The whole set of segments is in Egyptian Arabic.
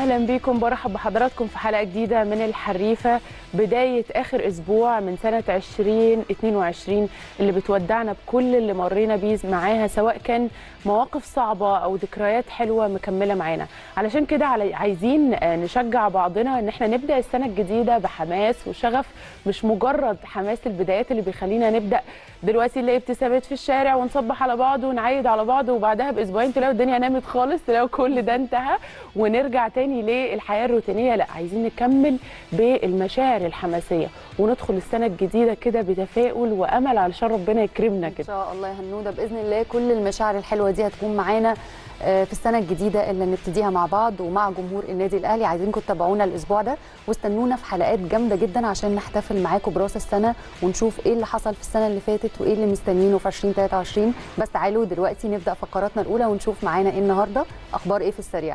اهلا بيكم برحب بحضراتكم في حلقه جديده من الحريفه بدايه اخر اسبوع من سنه 2022 اللي بتودعنا بكل اللي مرينا بيه معاها سواء كان مواقف صعبه او ذكريات حلوه مكمله معانا علشان كده علي- عايزين آه، نشجع بعضنا ان احنا نبدا السنه الجديده بحماس وشغف مش مجرد حماس البدايات اللي بيخلينا نبدا دلوقتي نلاقي ابتسامات في الشارع ونصبح على بعض ونعيد على بعض وبعدها باسبوعين تلاقوا الدنيا نامت خالص تلاقوا كل ده انتهى ونرجع تاني للحياه الروتينيه لا عايزين نكمل بالمشاعر الحماسيه وندخل السنه الجديده كده بتفاؤل وامل علشان ربنا يكرمنا ان كده شاء الله يا هنوده باذن الله كل المشاعر الحلوه دي هتكون معانا آه، في السنه الجديده اللي نبتديها مع بعض ومع جمهور النادي الاهلي عايزينكم تتابعونا الاسبوع ده واستنونا في حلقات جامده جدا عشان نحتفل معاكم براس السنه ونشوف ايه اللي حصل في السنه اللي فاتت وايه اللي مستنيينه في 2023 بس تعالوا دلوقتي نبدا فقراتنا الاولى ونشوف معانا ايه النهارده اخبار ايه في السريع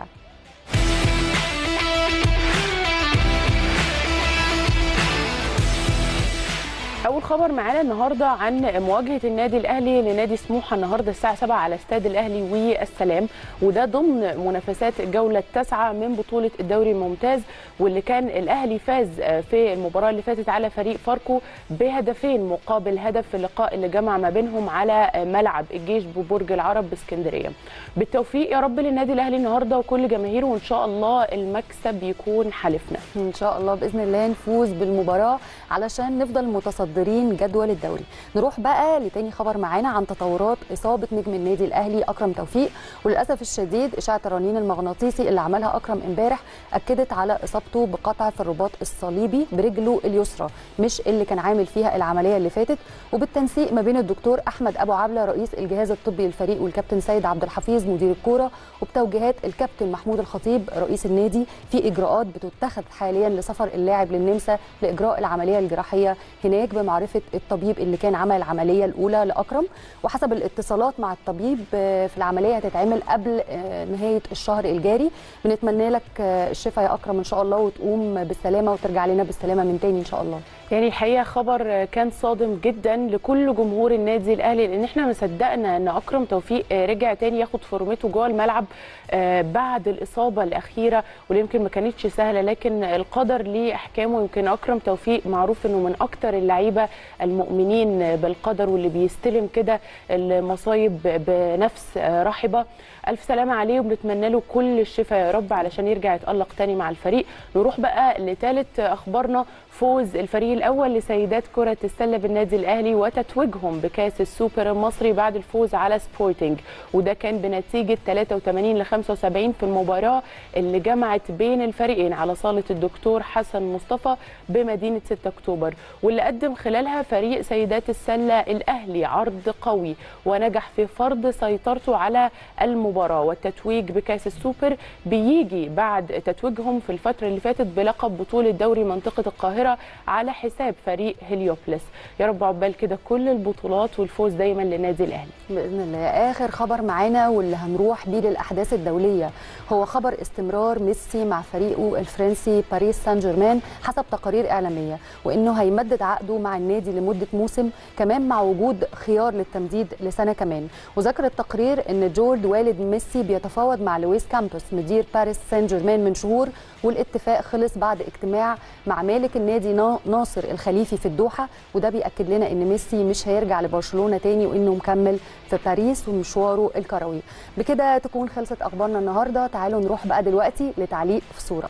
اول خبر معانا النهارده عن مواجهه النادي الاهلي لنادي سموحه النهارده الساعه 7 على استاد الاهلي والسلام وده ضمن منافسات الجوله التاسعه من بطوله الدوري الممتاز واللي كان الاهلي فاز في المباراه اللي فاتت على فريق فاركو بهدفين مقابل هدف في اللقاء اللي جمع ما بينهم على ملعب الجيش ببرج العرب باسكندريه بالتوفيق يا رب للنادي الاهلي النهارده وكل جماهيره وان شاء الله المكسب يكون حلفنا ان شاء الله باذن الله نفوز بالمباراه علشان نفضل متصدرين جدول الدوري نروح بقى لتاني خبر معانا عن تطورات اصابه نجم النادي الاهلي اكرم توفيق وللاسف الشديد اشعه الرنين المغناطيسي اللي عملها اكرم امبارح اكدت على اصابته بقطع في الرباط الصليبي برجله اليسرى مش اللي كان عامل فيها العمليه اللي فاتت وبالتنسيق ما بين الدكتور احمد ابو عبله رئيس الجهاز الطبي للفريق والكابتن سيد عبد الحفيظ مدير الكوره وبتوجيهات الكابتن محمود الخطيب رئيس النادي في اجراءات بتتخذ حاليا لسفر اللاعب للنمسا لاجراء العمليه الجراحيه هناك بمعرفه الطبيب اللي كان عمل العمليه الاولى لاكرم وحسب الاتصالات مع الطبيب آه، في العمليه هتتعمل قبل آه، نهايه الشهر الجاري بنتمنى لك آه، الشفاء يا اكرم ان شاء الله وتقوم بالسلامه وترجع لنا بالسلامه من تاني ان شاء الله يعني الحقيقه خبر كان صادم جدا لكل جمهور النادي الاهلي لان احنا ما صدقنا ان اكرم توفيق رجع تاني ياخد فورمته جوه الملعب آه، بعد الاصابه الاخيره واللي يمكن ما كانتش سهله لكن القدر ليه احكامه يمكن اكرم توفيق معروف انه من اكتر اللعيبه المؤمنين بالقدر واللي بيستلم كده المصايب بنفس آه، رحبه الف سلامه عليه وبنتمنى له كل الشفاء يا رب علشان يرجع يتالق تاني مع الفريق نروح بقى لثالث اخبارنا فوز الفريق الاول لسيدات كره السله بالنادي الاهلي وتتويجهم بكاس السوبر المصري بعد الفوز على سبورتنج وده كان بنتيجه 83 ل 75 في المباراه اللي جمعت بين الفريقين على صاله الدكتور حسن مصطفى بمدينه 6 اكتوبر واللي قدم خلالها فريق سيدات السله الاهلي عرض قوي ونجح في فرض سيطرته على المباراه والتتويج بكاس السوبر بيجي بعد تتويجهم في الفتره اللي فاتت بلقب بطوله دوري منطقه القاهره على حساب فريق هليوبلس يا رب عقبال كده كل البطولات والفوز دايما للنادي الاهلي باذن الله اخر خبر معانا واللي هنروح بيه للاحداث الدوليه هو خبر استمرار ميسي مع فريقه الفرنسي باريس سان جيرمان حسب تقارير اعلاميه وانه هيمدد عقده مع النادي لمده موسم كمان مع وجود خيار للتمديد لسنه كمان وذكر التقرير ان جورد والد ميسي بيتفاوض مع لويس كامبوس مدير باريس سان جيرمان من شهور والاتفاق خلص بعد اجتماع مع مالك النادي نا- ناصر الخليفي في الدوحه وده بياكد لنا ان ميسي مش هيرجع لبرشلونه تاني وانه مكمل في باريس ومشواره الكروي بكده تكون خلصت اخبارنا النهارده تعالوا نروح بقى دلوقتي لتعليق في صوره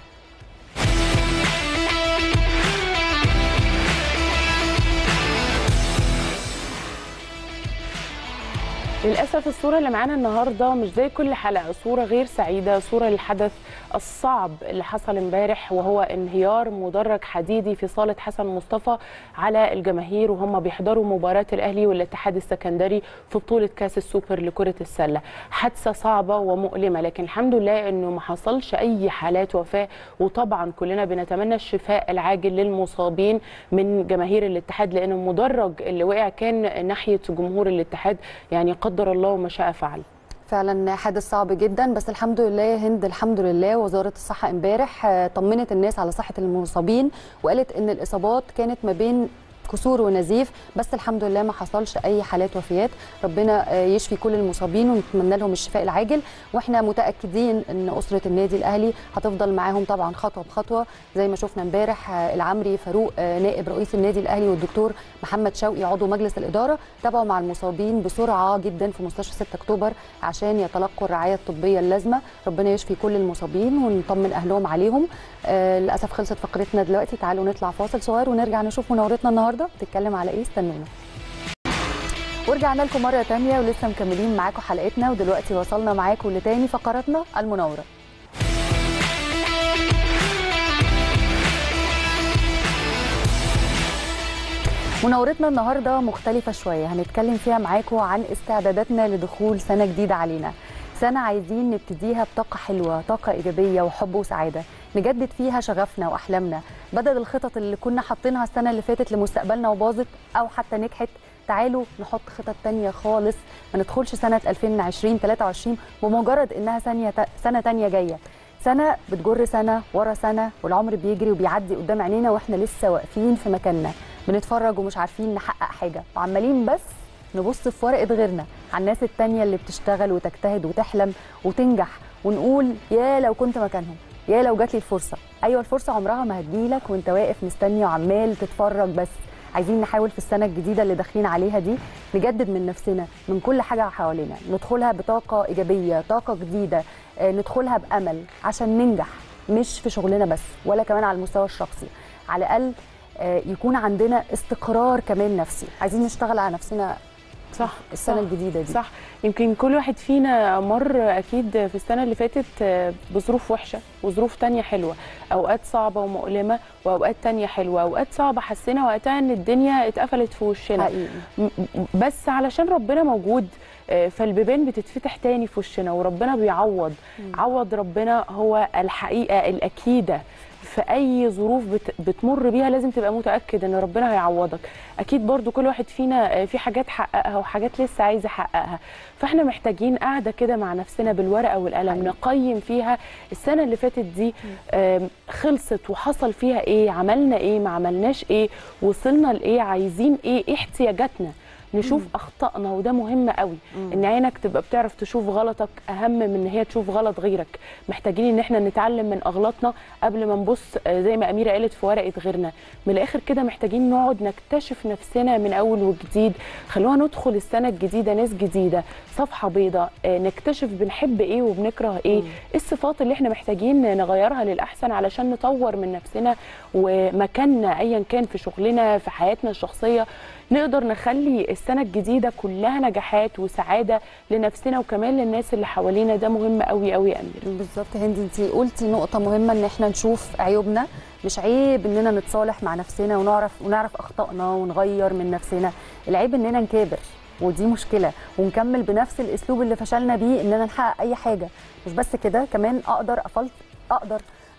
للاسف الصوره اللي معانا النهارده مش زي كل حلقه صوره غير سعيده صوره للحدث الصعب اللي حصل امبارح وهو انهيار مدرج حديدي في صاله حسن مصطفى على الجماهير وهم بيحضروا مباراه الاهلي والاتحاد السكندري في بطوله كاس السوبر لكره السله حادثه صعبه ومؤلمه لكن الحمد لله انه ما حصلش اي حالات وفاه وطبعا كلنا بنتمنى الشفاء العاجل للمصابين من جماهير الاتحاد لان المدرج اللي وقع كان ناحيه جمهور الاتحاد يعني قدر الله وما شاء فعل فعلا حادث صعب جدا بس الحمد لله يا هند الحمد لله وزاره الصحه امبارح آه، طمنت الناس على صحه المصابين وقالت ان الاصابات كانت ما بين كسور ونزيف بس الحمد لله ما حصلش اي حالات وفيات ربنا آه، يشفي كل المصابين ونتمنى لهم الشفاء العاجل واحنا متاكدين ان اسره النادي الاهلي هتفضل معاهم طبعا خطوه بخطوه زي ما شفنا امبارح آه، العمري فاروق آه، نائب رئيس النادي الاهلي والدكتور محمد شوقي عضو مجلس الاداره تابعوا مع المصابين بسرعه جدا في مستشفى 6 اكتوبر عشان يتلقوا الرعايه الطبيه اللازمه ربنا يشفي كل المصابين ونطمن اهلهم عليهم آه للاسف خلصت فقرتنا دلوقتي تعالوا نطلع فاصل صغير ونرجع نشوف منورتنا النهارده بتتكلم على ايه استنونا ورجعنا لكم مره تانية ولسه مكملين معاكم حلقتنا ودلوقتي وصلنا معاكم لتاني فقراتنا المنوره مناورتنا النهارده مختلفة شوية هنتكلم فيها معاكم عن استعداداتنا لدخول سنة جديدة علينا سنة عايزين نبتديها بطاقة حلوة طاقة إيجابية وحب وسعادة نجدد فيها شغفنا وأحلامنا بدل الخطط اللي كنا حاطينها السنة اللي فاتت لمستقبلنا وباظت أو حتى نجحت تعالوا نحط خطط تانية خالص ما ندخلش سنة 2020 23 بمجرد إنها ثانية سنة تانية جاية سنة بتجر سنة ورا سنة والعمر بيجري وبيعدي قدام عينينا واحنا لسه واقفين في مكاننا بنتفرج ومش عارفين نحقق حاجة وعمالين بس نبص في ورقة غيرنا على الناس التانية اللي بتشتغل وتجتهد وتحلم وتنجح ونقول يا لو كنت مكانهم يا لو جات لي الفرصة أيوة الفرصة عمرها ما هتجيلك وانت واقف مستني وعمال تتفرج بس عايزين نحاول في السنة الجديدة اللي داخلين عليها دي نجدد من نفسنا من كل حاجة حوالينا ندخلها بطاقة إيجابية طاقة جديدة آه، ندخلها بأمل عشان ننجح مش في شغلنا بس ولا كمان على المستوى الشخصي على الأقل آه، يكون عندنا استقرار كمان نفسي عايزين نشتغل على نفسنا صح السنة صح. الجديدة دي صح يمكن كل واحد فينا مر اكيد في السنه اللي فاتت آه، بظروف وحشه وظروف تانية حلوه اوقات صعبه ومؤلمه واوقات تانية حلوه اوقات صعبه حسينا وقتها ان الدنيا اتقفلت في وشنا حقيقي م- بس علشان ربنا موجود آه، فالبيبان بتتفتح تاني في وشنا وربنا بيعوض عوض ربنا هو الحقيقه الاكيده في اي ظروف بت- بتمر بيها لازم تبقى متاكد ان ربنا هيعوضك اكيد برضو كل واحد فينا آه، في حاجات حققها وحاجات لسه عايز يحققها فاحنا محتاجين قاعده كده مع نفسنا بالورقه والقلم حقيقي. نقيم فيها السنه اللي فاتت دي آم، خلصت وحصل فيها ايه عملنا ايه ما عملناش ايه وصلنا لايه عايزين ايه ايه احتياجاتنا نشوف اخطائنا وده مهم قوي ان عينك تبقى بتعرف تشوف غلطك اهم من ان هي تشوف غلط غيرك محتاجين ان احنا نتعلم من اغلاطنا قبل ما نبص آه، زي ما اميره قالت في ورقه غيرنا من الاخر كده محتاجين نقعد نكتشف نفسنا من اول وجديد خلونا ندخل السنه الجديده ناس جديده صفحه بيضاء آه، نكتشف بنحب ايه وبنكره ايه ايه الصفات اللي احنا محتاجين نغيرها للاحسن علشان نطور من نفسنا ومكاننا ايا كان في شغلنا في حياتنا الشخصيه نقدر نخلي السنه الجديده كلها نجاحات وسعاده لنفسنا وكمان للناس اللي حوالينا ده مهم قوي قوي يا امير بالظبط هندي انت قلتي نقطة مهمة ان احنا نشوف عيوبنا مش عيب اننا نتصالح مع نفسنا ونعرف ونعرف اخطائنا ونغير من نفسنا العيب اننا نكابر ودي مشكلة ونكمل بنفس الاسلوب اللي فشلنا بيه اننا نحقق اي حاجة مش بس كده كمان اقدر افلت اقدر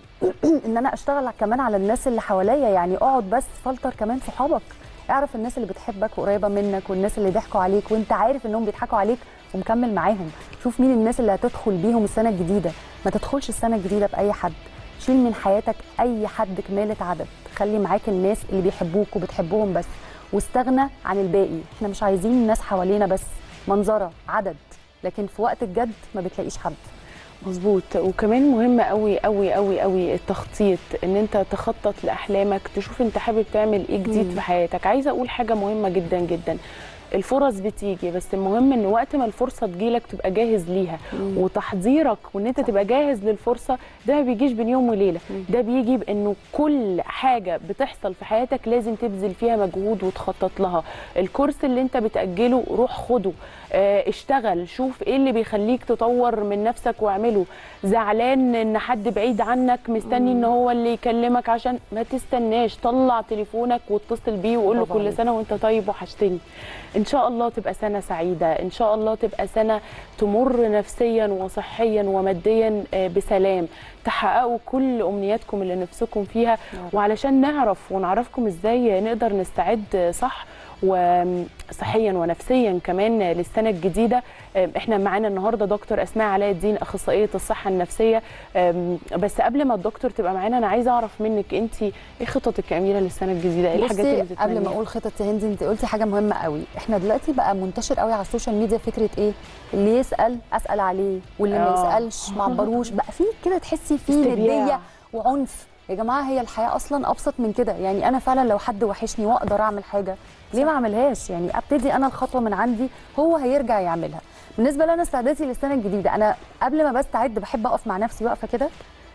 ان انا اشتغل كمان على الناس اللي حواليا يعني اقعد بس فلتر كمان صحابك اعرف الناس اللي بتحبك وقريبه منك والناس اللي ضحكوا عليك وانت عارف انهم بيضحكوا عليك ومكمل معاهم شوف مين الناس اللي هتدخل بيهم السنه الجديده ما تدخلش السنه الجديده باي حد شيل من حياتك اي حد كماله عدد خلي معاك الناس اللي بيحبوك وبتحبهم بس واستغنى عن الباقي احنا مش عايزين الناس حوالينا بس منظره عدد لكن في وقت الجد ما بتلاقيش حد مظبوط وكمان مهم قوي قوي قوي قوي التخطيط ان انت تخطط لاحلامك تشوف انت حابب تعمل ايه جديد مم. في حياتك عايزه اقول حاجه مهمه جدا جدا الفرص بتيجي بس المهم ان وقت ما الفرصه تجيلك تبقى جاهز ليها وتحضيرك وان انت تبقى جاهز للفرصه ده ما بيجيش بين يوم وليله ده بيجي بانه كل حاجه بتحصل في حياتك لازم تبذل فيها مجهود وتخطط لها الكورس اللي انت بتاجله روح خده آه، اشتغل شوف ايه اللي بيخليك تطور من نفسك واعمله زعلان ان حد بعيد عنك مستني ان هو اللي يكلمك عشان ما تستناش طلع تليفونك واتصل بيه وقول له برافو كل عليك. سنه وانت طيب وحشتني ان شاء الله تبقى سنه سعيده ان شاء الله تبقى سنه تمر نفسيا وصحيا وماديا آه، بسلام تحققوا كل امنياتكم اللي نفسكم فيها رب. وعلشان نعرف ونعرفكم ازاي نقدر نستعد صح وصحيا ونفسيا كمان للسنه الجديده آم، احنا معانا النهارده دكتور اسماء علاء الدين اخصائيه الصحه النفسيه آم، بس قبل ما الدكتور تبقى معانا انا عايزه اعرف منك انت ايه خططك يا اميره للسنه الجديده ايه الحاجات اللي بصي قبل ما بتتمنيها اقول خطط يا هندي انت قلتي حاجه مهمه قوي احنا دلوقتي بقى منتشر قوي على السوشيال ميديا فكره ايه اللي يسال اسال عليه واللي ما آه. يسالش ما عبروش بقى في كده تحسي فيه استبياع. نديه وعنف يا جماعه هي الحياه اصلا ابسط من كده يعني انا فعلا لو حد وحشني واقدر اعمل حاجه ليه ما اعملهاش يعني ابتدي انا الخطوه من عندي هو هيرجع يعملها بالنسبه لنا استعدادي للسنه الجديده انا قبل ما بستعد بحب اقف مع نفسي واقفه كده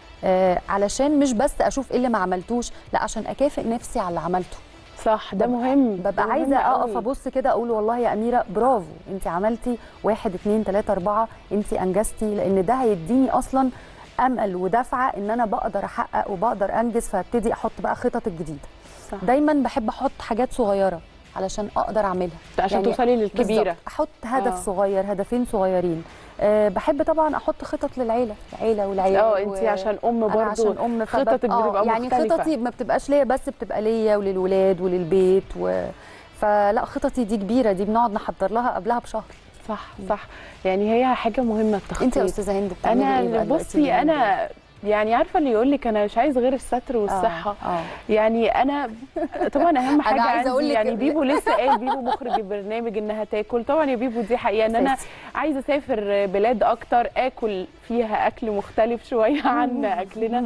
آه علشان مش بس اشوف ايه اللي ما عملتوش لا عشان اكافئ نفسي على اللي عملته صح ده مهم ده ببقى مهم عايزه اقف قوي. ابص كده اقول والله يا اميره برافو انت عملتي واحد اتنين تلاته اربعه انت انجزتي لان ده هيديني اصلا امل ودفعه ان انا بقدر احقق وبقدر انجز فابتدي احط بقى خطط الجديده صح. دايما بحب احط حاجات صغيره علشان اقدر اعملها عشان يعني توصلي للكبيره بالظبط. احط هدف آه. آه. صغير هدفين صغيرين أه بحب طبعا احط خطط للعيله العيله والعيال اه و- انت عشان ام أنا برضو عشان ام فبب- خططك آه، بتبقى يعني مختلفة. خططي ما بتبقاش ليا بس بتبقى ليا وللولاد وللبيت و... فلا خططي دي كبيره دي بنقعد نحضر لها قبلها بشهر صح صح يعني هي حاجه مهمه التخطيط انت يا استاذه هند بتعملي انا ايه بقى دلوقتي بصي اليومين انا يعني عارفه اللي يقول لك انا مش عايز غير الستر دول؟ والصحه اه, آه. يعني انا طبعا اهم حاجه عايزة عندي أقول لك- يعني بيبو لسه قايل بيبو مخرج البرنامج انها تاكل طبعا يا بيبو دي حقيقه ان انا أساسي. عايزه اسافر بلاد اكتر اكل فيها اكل مختلف شويه عن اكلنا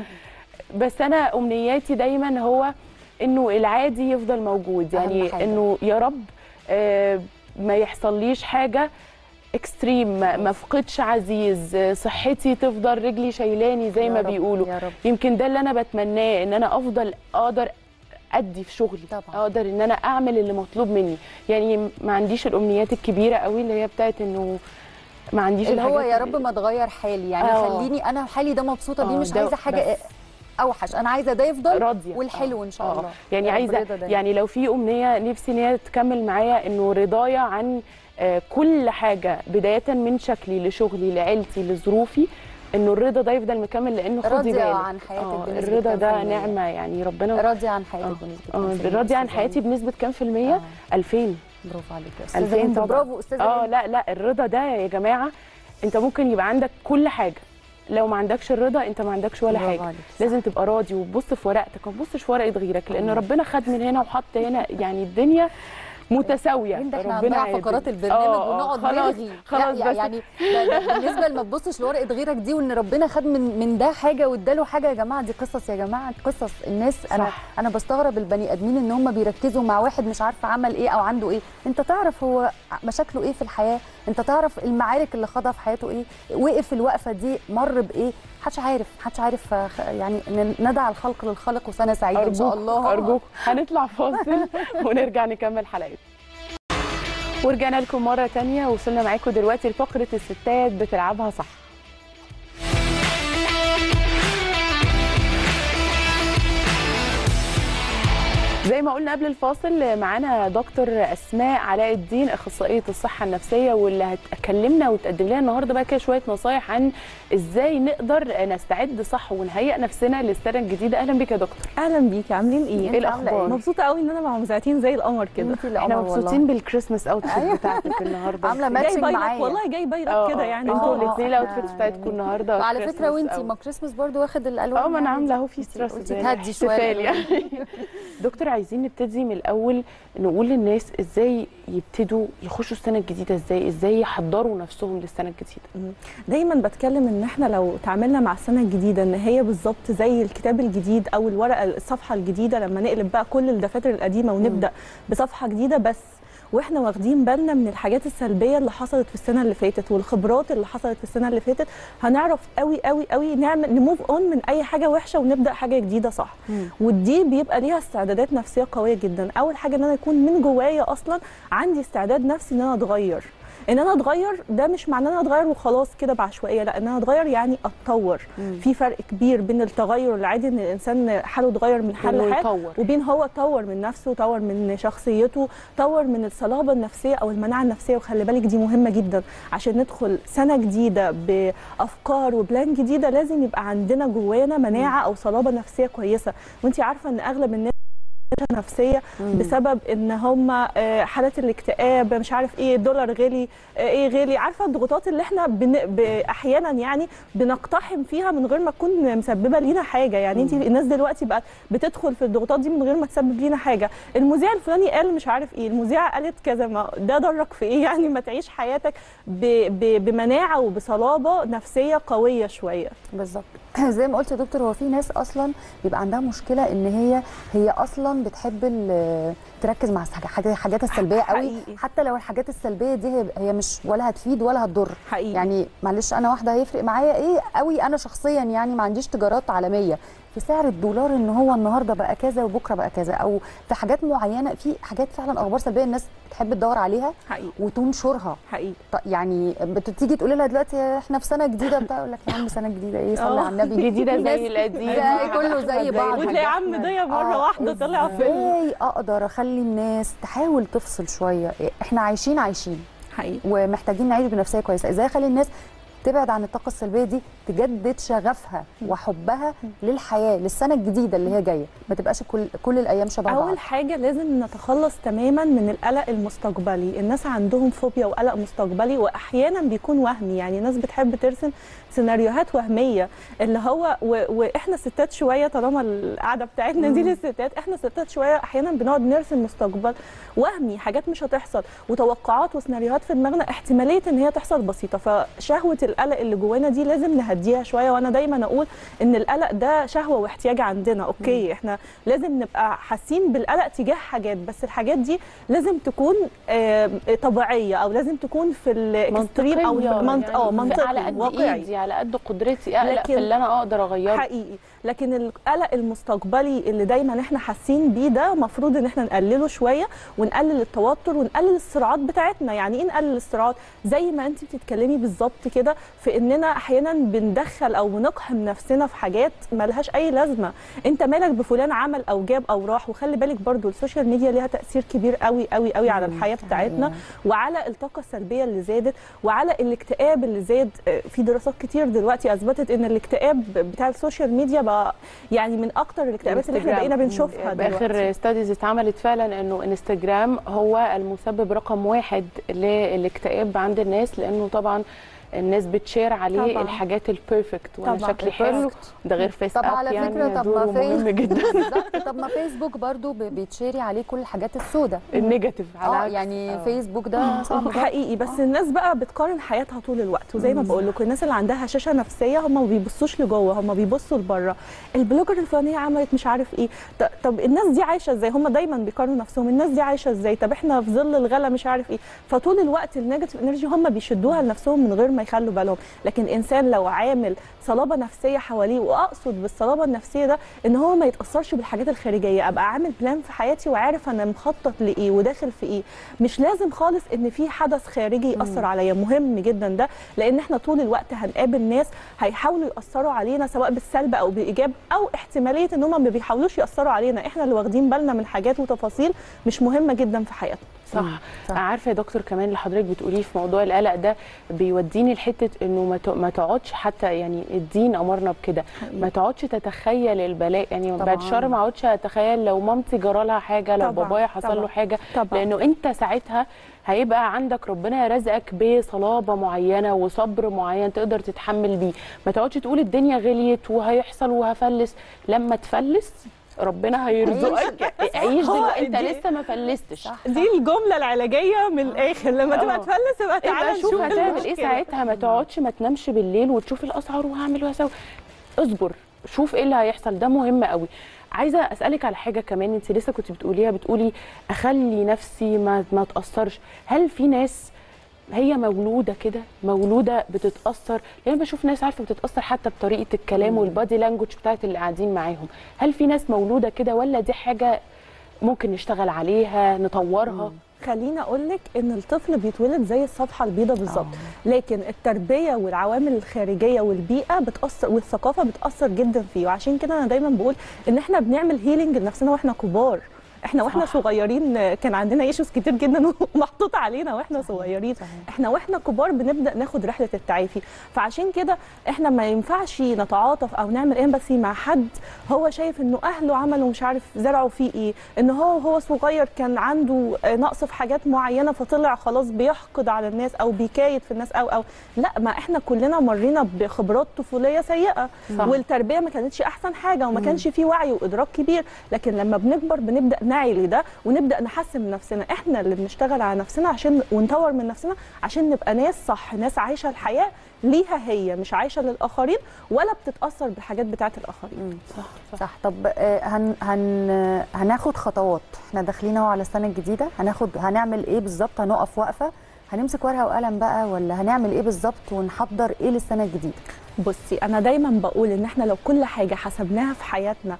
بس انا امنياتي دايما هو انه العادي يفضل موجود أهم يعني حاجة. انه يا رب آه، ما يحصليش حاجه اكستريم ما ما افقدش عزيز آه، صحتي تفضل رجلي شايلاني زي يا ما رب، بيقولوا يا رب يمكن ده اللي انا بتمناه ان انا افضل اقدر ادي في شغلي طبعاً. اقدر ان انا اعمل اللي مطلوب مني يعني ما عنديش الامنيات الكبيره قوي اللي هي بتاعت انه ما عنديش اللي هو الحاجات يا رب ما تغير حالي يعني آه. خليني انا حالي ده مبسوطه بيه آه، مش ده عايزه حاجه بس. اوحش انا عايزه ده يفضل راضيه والحلو ان شاء آه. الله يعني يا رب عايزه رضا دايما. يعني لو في امنيه نفسي ان هي تكمل معايا انه رضايا عن آه، كل حاجه بدايه من شكلي لشغلي لعيلتي لظروفي انه الرضا ده يفضل مكمل لانه خدي راضية بالك عن حياتك آه، بنسبة الرضا كام في ده المية؟ نعمه يعني ربنا راضيه عن حياتك آه. بنسبه كام في اه المية راضيه عن أستاذة حياتي هند؟ بنسبه كام في المية؟ آه. 2000 برافو عليك يا 2000 استاذه هند طبعاً. برافو استاذه اه هند. لا لا الرضا ده يا جماعه انت ممكن يبقى عندك كل حاجه لو ما عندكش الرضا انت ما عندكش ولا برافو حاجه عليك، صح. لازم تبقى راضي وتبص في ورقتك ما تبصش في ورقه غيرك لان أيوة. ربنا خد من هنا وحط هنا يعني الدنيا متساويه هند احنا ربنا هنضيع عادل. فقرات البرنامج آه، آه، ونقعد خلاص نرغي خلاص لا بس يعني ده ده بالنسبه لما تبصش لورقه غيرك دي وان ربنا خد من من ده حاجه واداله حاجه يا جماعه دي قصص يا جماعه قصص الناس انا صح. انا بستغرب البني ادمين ان هم بيركزوا مع واحد مش عارفه عمل ايه او عنده ايه انت تعرف هو مشاكله ايه في الحياه انت تعرف المعارك اللي خاضها في حياته ايه وقف الوقفه دي مر بايه محدش عارف محدش عارف آه، يعني ن- ندع الخلق للخلق وسنه سعيده ان شاء ارجوك الله ارجوك هنطلع فاصل ونرجع نكمل حلقتنا ورجعنا لكم مرة تانية وصلنا معاكم دلوقتي لفقرة الستات بتلعبها صح زي ما قلنا قبل الفاصل معانا دكتور اسماء علاء الدين اخصائيه الصحه النفسيه واللي هتكلمنا وتقدم لنا النهارده بقى كده شويه نصايح عن ازاي نقدر نستعد صح ونهيئ نفسنا للسنه الجديده اهلا بك يا دكتور اهلا بيكي عاملين ايه؟ ايه الاخبار مبسوطه قوي ان انا مع مذيعتين زي القمر كده انت اللي احنا قمر مبسوطين والله. بالكريسماس اوتفيت أيوة. بتاعتك النهارده عاملة جاي ماتشنج بايرك معايا. والله جاي بايرك اه كده اه يعني انتوا آه، الاثنين آه، الاوتفيتس آه، بتاعتكم النهارده وعلى فكره كريسماس وانتي قوي. ما كريسماس برضو واخد الالوان اه ما انا يعني. عامله اهو في انتي ستريس قلتي تهدي شويه احتفال يعني دكتور عايزين نبتدي من الاول نقول للناس ازاي يبتدوا يخشوا السنه الجديده ازاي ازاي يحضروا نفسهم للسنه الجديده دايما بتكلم ان احنا لو تعاملنا مع السنه الجديده ان هي بالظبط زي الكتاب الجديد او الورقه الصفحه الجديده لما نقلب بقى كل الدفاتر القديمه ونبدا بصفحه جديده بس واحنا واخدين بالنا من الحاجات السلبيه اللي حصلت في السنه اللي فاتت والخبرات اللي حصلت في السنه اللي فاتت هنعرف قوي قوي قوي نعمل نموف اون من اي حاجه وحشه ونبدا حاجه جديده صح ودي بيبقى ليها استعدادات نفسيه قويه جدا اول حاجه ان انا يكون من جوايا اصلا عندي استعداد نفسي ان انا اتغير ان انا اتغير ده مش معناه ان انا اتغير وخلاص كده بعشوائيه لا ان انا اتغير يعني اتطور في فرق كبير بين التغير العادي ان الانسان حاله اتغير من حال إنه لحال يطور. وبين هو طور من نفسه طور من شخصيته طور من الصلابه النفسيه او المناعه النفسيه وخلي بالك دي مهمه جدا عشان ندخل سنه جديده بافكار وبلان جديده لازم يبقى عندنا جوانا مناعه او صلابه نفسيه كويسه وانت عارفه ان اغلب الناس شاشة نفسيه بسبب ان هم آه، حالات الاكتئاب مش عارف ايه الدولار غلي آه، ايه غلي عارفه الضغوطات اللي احنا بن... ب... احيانا يعني بنقتحم فيها من غير ما تكون مسببه لينا حاجه يعني انت الناس دلوقتي بقت بتدخل في الضغوطات دي من غير ما تسبب لينا حاجه المذيع الفلاني قال مش عارف ايه المذيعه قالت كذا ما ده ضرك في ايه يعني ما تعيش حياتك ب... ب... بمناعه وبصلابه نفسيه قويه شويه بالظبط زي ما قلت يا دكتور هو في ناس اصلا بيبقى عندها مشكله ان هي هي اصلا بتحب ال- تركز مع الحاجات الحاجات السلبيه قوي حقيقي. حتى لو الحاجات السلبيه دي هي- هي مش ولا هتفيد ولا هتضر حقيقي يعني معلش انا واحده هيفرق معايا ايه قوي انا شخصيا يعني ما عنديش تجارات عالميه في سعر الدولار ان هو النهارده بقى كذا وبكره بقى كذا او في حاجات معينه في حاجات فعلا اخبار سلبيه الناس بتحب تدور عليها حقيقي وتنشرها حقيقي طيب يعني بتيجي تقولي لها دلوقتي احنا في سنه جديده بتاع يقول لك يا عم سنه جديده ايه صلي آه. على النبي جديدة في ناس- زي القديم زي كله زي بعض وتلاقي عم ضيا مره آه، واحده طلع فيلم ازاي اقدر اخلي الناس تحاول تفصل شويه احنا عايشين عايشين حقيقي ومحتاجين نعيش بنفسيه كويسه ازاي اخلي الناس تبعد عن الطاقه السلبيه دي تجدد شغفها وحبها للحياه للسنه الجديده اللي هي جايه ما تبقاش كل كل الايام شبه بعض اول حاجه لازم نتخلص تماما من القلق المستقبلي الناس عندهم فوبيا وقلق مستقبلي واحيانا بيكون وهمي يعني ناس بتحب ترسم سيناريوهات وهميه اللي هو و... واحنا ستات شويه طالما القعده بتاعتنا دي للستات احنا ستات شويه احيانا بنقعد نرسم مستقبل وهمي حاجات مش هتحصل وتوقعات وسيناريوهات في دماغنا احتماليه ان هي تحصل بسيطه فشهوه القلق اللي جوانا دي لازم نهديها شويه وانا دايما اقول ان القلق ده شهوه واحتياج عندنا اوكي احنا لازم نبقى حاسين بالقلق تجاه حاجات بس الحاجات دي لازم تكون آه، طبيعيه او لازم تكون في الاكستريم او في المنط... اه منطقي على قد واقعي ايدي على قد قدرتي اقلق لكن- في اللي انا اقدر اغيره حقيقي لكن القلق المستقبلي اللي دايما احنا حاسين بيه ده المفروض ان احنا نقلله شويه ونقلل التوتر ونقلل الصراعات بتاعتنا يعني ايه نقلل الصراعات زي ما انت بتتكلمي بالظبط كده في اننا احيانا بندخل او بنقحم نفسنا في حاجات ملهاش اي لازمه انت مالك بفلان عمل او جاب او راح وخلي بالك برضو السوشيال ميديا ليها تاثير كبير قوي قوي قوي على الحياه بتاعتنا وعلى الطاقه السلبيه اللي زادت وعلى الاكتئاب اللي زاد آه، في دراسات كتير دلوقتي اثبتت ان الاكتئاب بتاع السوشيال ميديا بقى يعني من اكتر الاكتئابات اللي احنا انستجرام. بقينا بنشوفها دلوقتي باخر ستاديز اتعملت فعلا انه انستجرام هو المسبب رقم واحد للاكتئاب عند الناس لانه طبعا الناس بتشير عليه طبعاً. الحاجات البيرفكت وانا طبعاً. شكلي حلو البيرفكت. ده غير فيس طب اب على يعني فكره طب دوره ما مهم فيس جدا بالظبط طب ما فيسبوك برضو ب- بيتشيري عليه كل الحاجات السوداء النيجاتيف على اه عكس. يعني آه. فيسبوك ده صعب برضو. حقيقي بس الناس بقى بتقارن حياتها طول الوقت وزي ما بقول لكم الناس اللي عندها هشاشه نفسيه هم ما بيبصوش لجوه هم بيبصوا لبره البلوجر الفلانيه عملت مش عارف ايه ط- طب الناس دي عايشه ازاي هم دايما بيقارنوا نفسهم الناس دي عايشه ازاي طب احنا في ظل الغلا مش عارف ايه فطول الوقت النيجاتيف انرجي هم بيشدوها لنفسهم من غير ما يخلوا بالهم لكن الانسان لو عامل صلابه نفسيه حواليه واقصد بالصلابه النفسيه ده ان هو ما يتاثرش بالحاجات الخارجيه ابقى عامل بلان في حياتي وعارف انا مخطط لايه وداخل في ايه مش لازم خالص ان في حدث خارجي ياثر عليا مهم جدا ده لان احنا طول الوقت هنقابل ناس هيحاولوا ياثروا علينا سواء بالسلب او بالايجاب او احتماليه ان هم ما بيحاولوش ياثروا علينا احنا اللي واخدين بالنا من حاجات وتفاصيل مش مهمه جدا في حياتنا صح. مم. صح. عارفه يا دكتور كمان اللي حضرتك بتقوليه في موضوع القلق ده بيوديني لحته انه ما ت- ما تقعدش حتى يعني الدين امرنا بكده ما تقعدش تتخيل البلاء يعني طبعاً. بعد شر ما اقعدش اتخيل لو مامتي جرى لها حاجه لو طبعاً، بابايا حصل له طبعاً. حاجه طبعا لانه انت ساعتها هيبقى عندك ربنا رزقك بصلابه معينه وصبر معين تقدر تتحمل بيه ما تقعدش تقول الدنيا غليت وهيحصل وهفلس لما تفلس ربنا هيرزقك عيش هو دلوقتي انت دي- لسه ما فلستش صح. دي الجمله العلاجيه من الاخر لما تبقى آه. تفلس يبقى تعالى يبقى شوف نشوف هتعمل ايه المشكلة. ساعتها ما تقعدش ما تنامش بالليل وتشوف الاسعار وهعمل وهسوي اصبر شوف ايه اللي هيحصل ده مهم قوي عايزه اسالك على حاجه كمان انت لسه كنت بتقوليها بتقولي اخلي نفسي ما ما اتاثرش هل في ناس هي مولوده كده مولوده بتتاثر لان بشوف ناس عارفه بتتاثر حتى بطريقه الكلام والبادي لانجوج بتاعت اللي قاعدين معاهم هل في ناس مولوده كده ولا دي حاجه ممكن نشتغل عليها نطورها خليني اقول لك ان الطفل بيتولد زي الصفحه البيضاء بالظبط لكن التربيه والعوامل الخارجيه والبيئه بتاثر والثقافه بتاثر جدا فيه وعشان كده انا دايما بقول ان احنا بنعمل هيلينج لنفسنا واحنا كبار احنا واحنا صح. صغيرين كان عندنا ايشوز كتير جدا ومحطوط علينا واحنا صغيرين صحيح. احنا واحنا كبار بنبدا ناخد رحله التعافي فعشان كده احنا ما ينفعش نتعاطف او نعمل امباثي مع حد هو شايف انه اهله عملوا مش عارف زرعوا فيه ايه ان هو هو صغير كان عنده نقص في حاجات معينه فطلع خلاص بيحقد على الناس او بيكايد في الناس او او لا ما احنا كلنا مرينا بخبرات طفوليه سيئه صح. والتربيه ما كانتش احسن حاجه وما كانش فيه وعي وادراك كبير لكن لما بنكبر بنبدا نعي لده ونبدا نحسن من نفسنا احنا اللي بنشتغل على نفسنا عشان ونطور من نفسنا عشان نبقى ناس صح ناس عايشه الحياه ليها هي مش عايشه للاخرين ولا بتتاثر بالحاجات بتاعه الاخرين صح صح صح طب آه، هن هن هناخد خطوات احنا داخلين اهو على السنه الجديده هناخد هنعمل ايه بالظبط هنقف وقفه هنمسك ورقه وقلم بقى ولا هنعمل ايه بالظبط ونحضر ايه للسنه الجديده بصي انا دايما بقول ان احنا لو كل حاجه حسبناها في حياتنا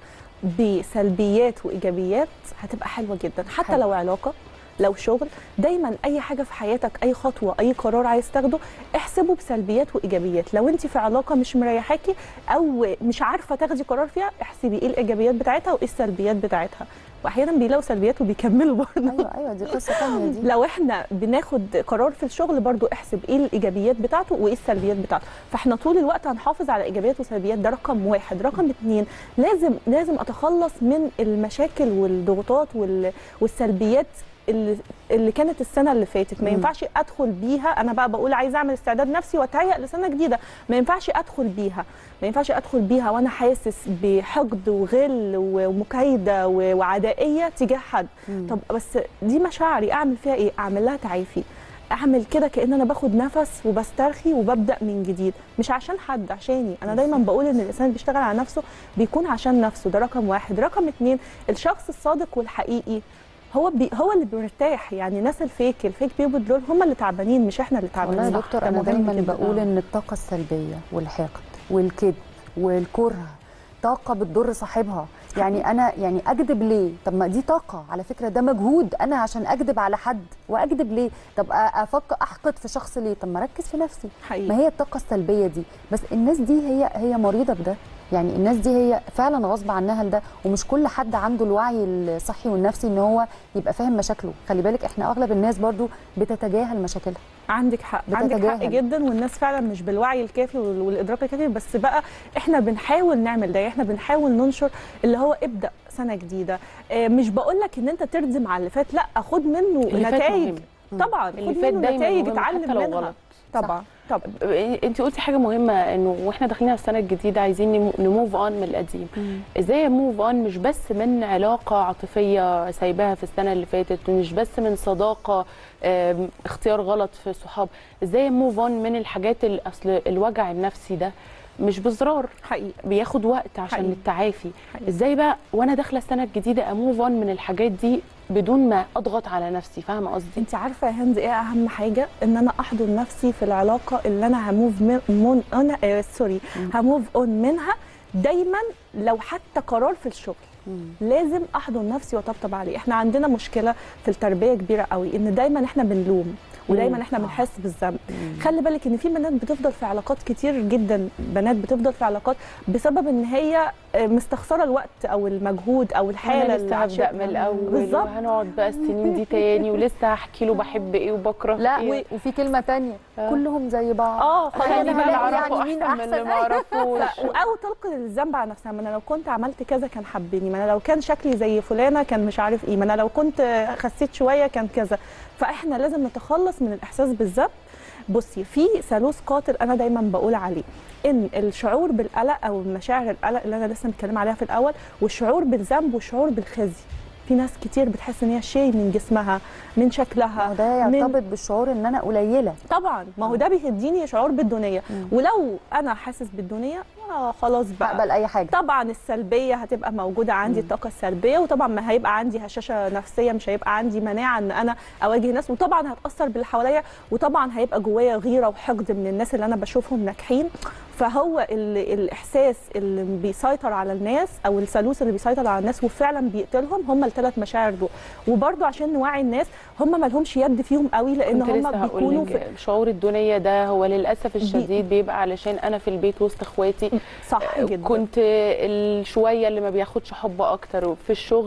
بسلبيات وايجابيات هتبقى حلوه جدا حتى حلو. لو علاقه لو شغل دايما اي حاجه في حياتك اي خطوه اي قرار عايز تاخده احسبه بسلبيات وايجابيات لو انت في علاقه مش مريحاكي او مش عارفه تاخدي قرار فيها احسبي ايه الايجابيات بتاعتها وايه السلبيات بتاعتها واحيانا بيلاقوا سلبيات وبيكملوا برضه ايوه ايوه دي قصه ثانيه دي لو احنا بناخد قرار في الشغل برضو احسب ايه الايجابيات بتاعته وايه السلبيات بتاعته فاحنا طول الوقت هنحافظ على ايجابيات وسلبيات ده رقم واحد رقم اتنين لازم لازم اتخلص من المشاكل والضغوطات وال- والسلبيات اللي اللي كانت السنه اللي فاتت ما مم. ينفعش ادخل بيها انا بقى بقول عايزه اعمل استعداد نفسي واتهيأ لسنه جديده ما ينفعش ادخل بيها ما ينفعش ادخل بيها وانا حاسس بحقد وغل ومكايده و- وعدائيه تجاه حد مم. طب بس دي مشاعري اعمل فيها ايه اعمل لها تعافي اعمل كده كان انا باخد نفس وبسترخي وببدا من جديد مش عشان حد عشاني انا دايما بقول ان الانسان اللي بيشتغل على نفسه بيكون عشان نفسه ده رقم واحد رقم اتنين الشخص الصادق والحقيقي هو بي هو اللي بيرتاح يعني ناس الفيك الفيك بيبل دول هم اللي تعبانين مش احنا اللي تعبانين والله يا دكتور ده انا مهم دايما جداً. بقول ان الطاقه السلبيه والحقد والكذب والكره طاقه بتضر صاحبها يعني انا يعني اكذب ليه طب ما دي طاقه على فكره ده مجهود انا عشان اكذب على حد واكذب ليه طب أ- افكر احقد في شخص ليه طب ما اركز في نفسي حقيقي ما هي الطاقه السلبيه دي بس الناس دي هي هي مريضه بده يعني الناس دي هي فعلا غصب عنها لده ومش كل حد عنده الوعي الصحي والنفسي ان هو يبقى فاهم مشاكله خلي بالك احنا اغلب الناس برضو بتتجاهل مشاكلها عندك حق عندك حق بتتجاهل. جدا والناس فعلا مش بالوعي الكافي وال- والادراك الكافي بس بقى احنا بنحاول نعمل ده احنا بنحاول ننشر اللي هو ابدا سنه جديده آه، مش بقول لك ان انت تردم على اللي فات لا خد منه اللي فات نتائج مهم. طبعا اللي خد فات منه دايما نتائج مهم اتعلم حتى لو منها غلط طبعا طبعا انت قلتي حاجه مهمه انه واحنا داخلين على السنه الجديده عايزين نموف اون من القديم ازاي موف اون مش بس من علاقه عاطفيه سايباها في السنه اللي فاتت ومش بس من صداقه آم، اختيار غلط في صحاب ازاي موف اون من الحاجات اللي اصل الوجع النفسي ده مش بزرار حقيقي بياخد وقت عشان حقيقي. التعافي حقيقي. ازاي بقى وانا داخله السنه الجديده اموف اون من الحاجات دي بدون ما اضغط على نفسي فاهمه قصدي انت عارفه يا هند ايه اهم حاجه ان انا احضن نفسي في العلاقه اللي انا هموف من من انا آه سوري هموف اون منها دايما لو حتى قرار في الشغل لازم احضن نفسي واطبطب عليه احنا عندنا مشكله في التربيه كبيره قوي ان دايما احنا بنلوم ودايما مم. احنا بنحس بالذنب خلي بالك ان في بنات بتفضل في علاقات كتير جدا بنات بتفضل في علاقات بسبب ان هي آه، مستخسره الوقت او المجهود او الحاله انا اللي لسه هبدا من عاشتها. الاول بالظبط. وهنقعد بقى السنين دي تاني ولسه هحكي له بحب ايه وبكره لا إيه. و- وفي كلمه تانية آه. كلهم زي بعض اه خلينا أنا خلاص هلاقي نعرفه يعني مين احسن من اللي أحسن. ما اعرفوش ف- او تلقي الذنب على نفسها ما انا لو كنت عملت كذا كان حبني ما انا لو كان شكلي زي فلانه كان مش عارف ايه ما انا لو كنت خسيت شويه كان كذا فاحنا لازم نتخلص من الاحساس بالذنب بصي في ثالوث قاتل انا دايما بقول عليه ان الشعور بالقلق او مشاعر القلق اللي انا لسه متكلمه عليها في الاول والشعور بالذنب والشعور بالخزي في ناس كتير بتحس ان هي شيء من جسمها من ما شكلها هو ده من- يرتبط بالشعور ان انا قليله طبعا ما هو ده بيديني شعور بالدونيه ولو انا حاسس بالدونيه آه خلاص بقى بقبل اي حاجه طبعا السلبيه هتبقى موجوده عندي الطاقه السلبيه وطبعا ما هيبقى عندي هشاشه نفسيه مش هيبقى عندي مناعه ان انا اواجه ناس وطبعا هتاثر باللي حواليا وطبعا هيبقى جوايا غيره وحقد من الناس اللي انا بشوفهم ناجحين فهو ال- الاحساس اللي بيسيطر على الناس او الثالوث اللي بيسيطر على الناس وفعلا بيقتلهم هم الثلاث مشاعر دول وبرده عشان نوعي الناس هم ما لهمش يد فيهم قوي لان كنت هم لسه هقول بيكونوا في لك شعور الدنيا ده هو للاسف الشديد بيبقى علشان انا في البيت وسط اخواتي صح جدا كنت الشويه اللي ما بياخدش حب اكتر في الشغل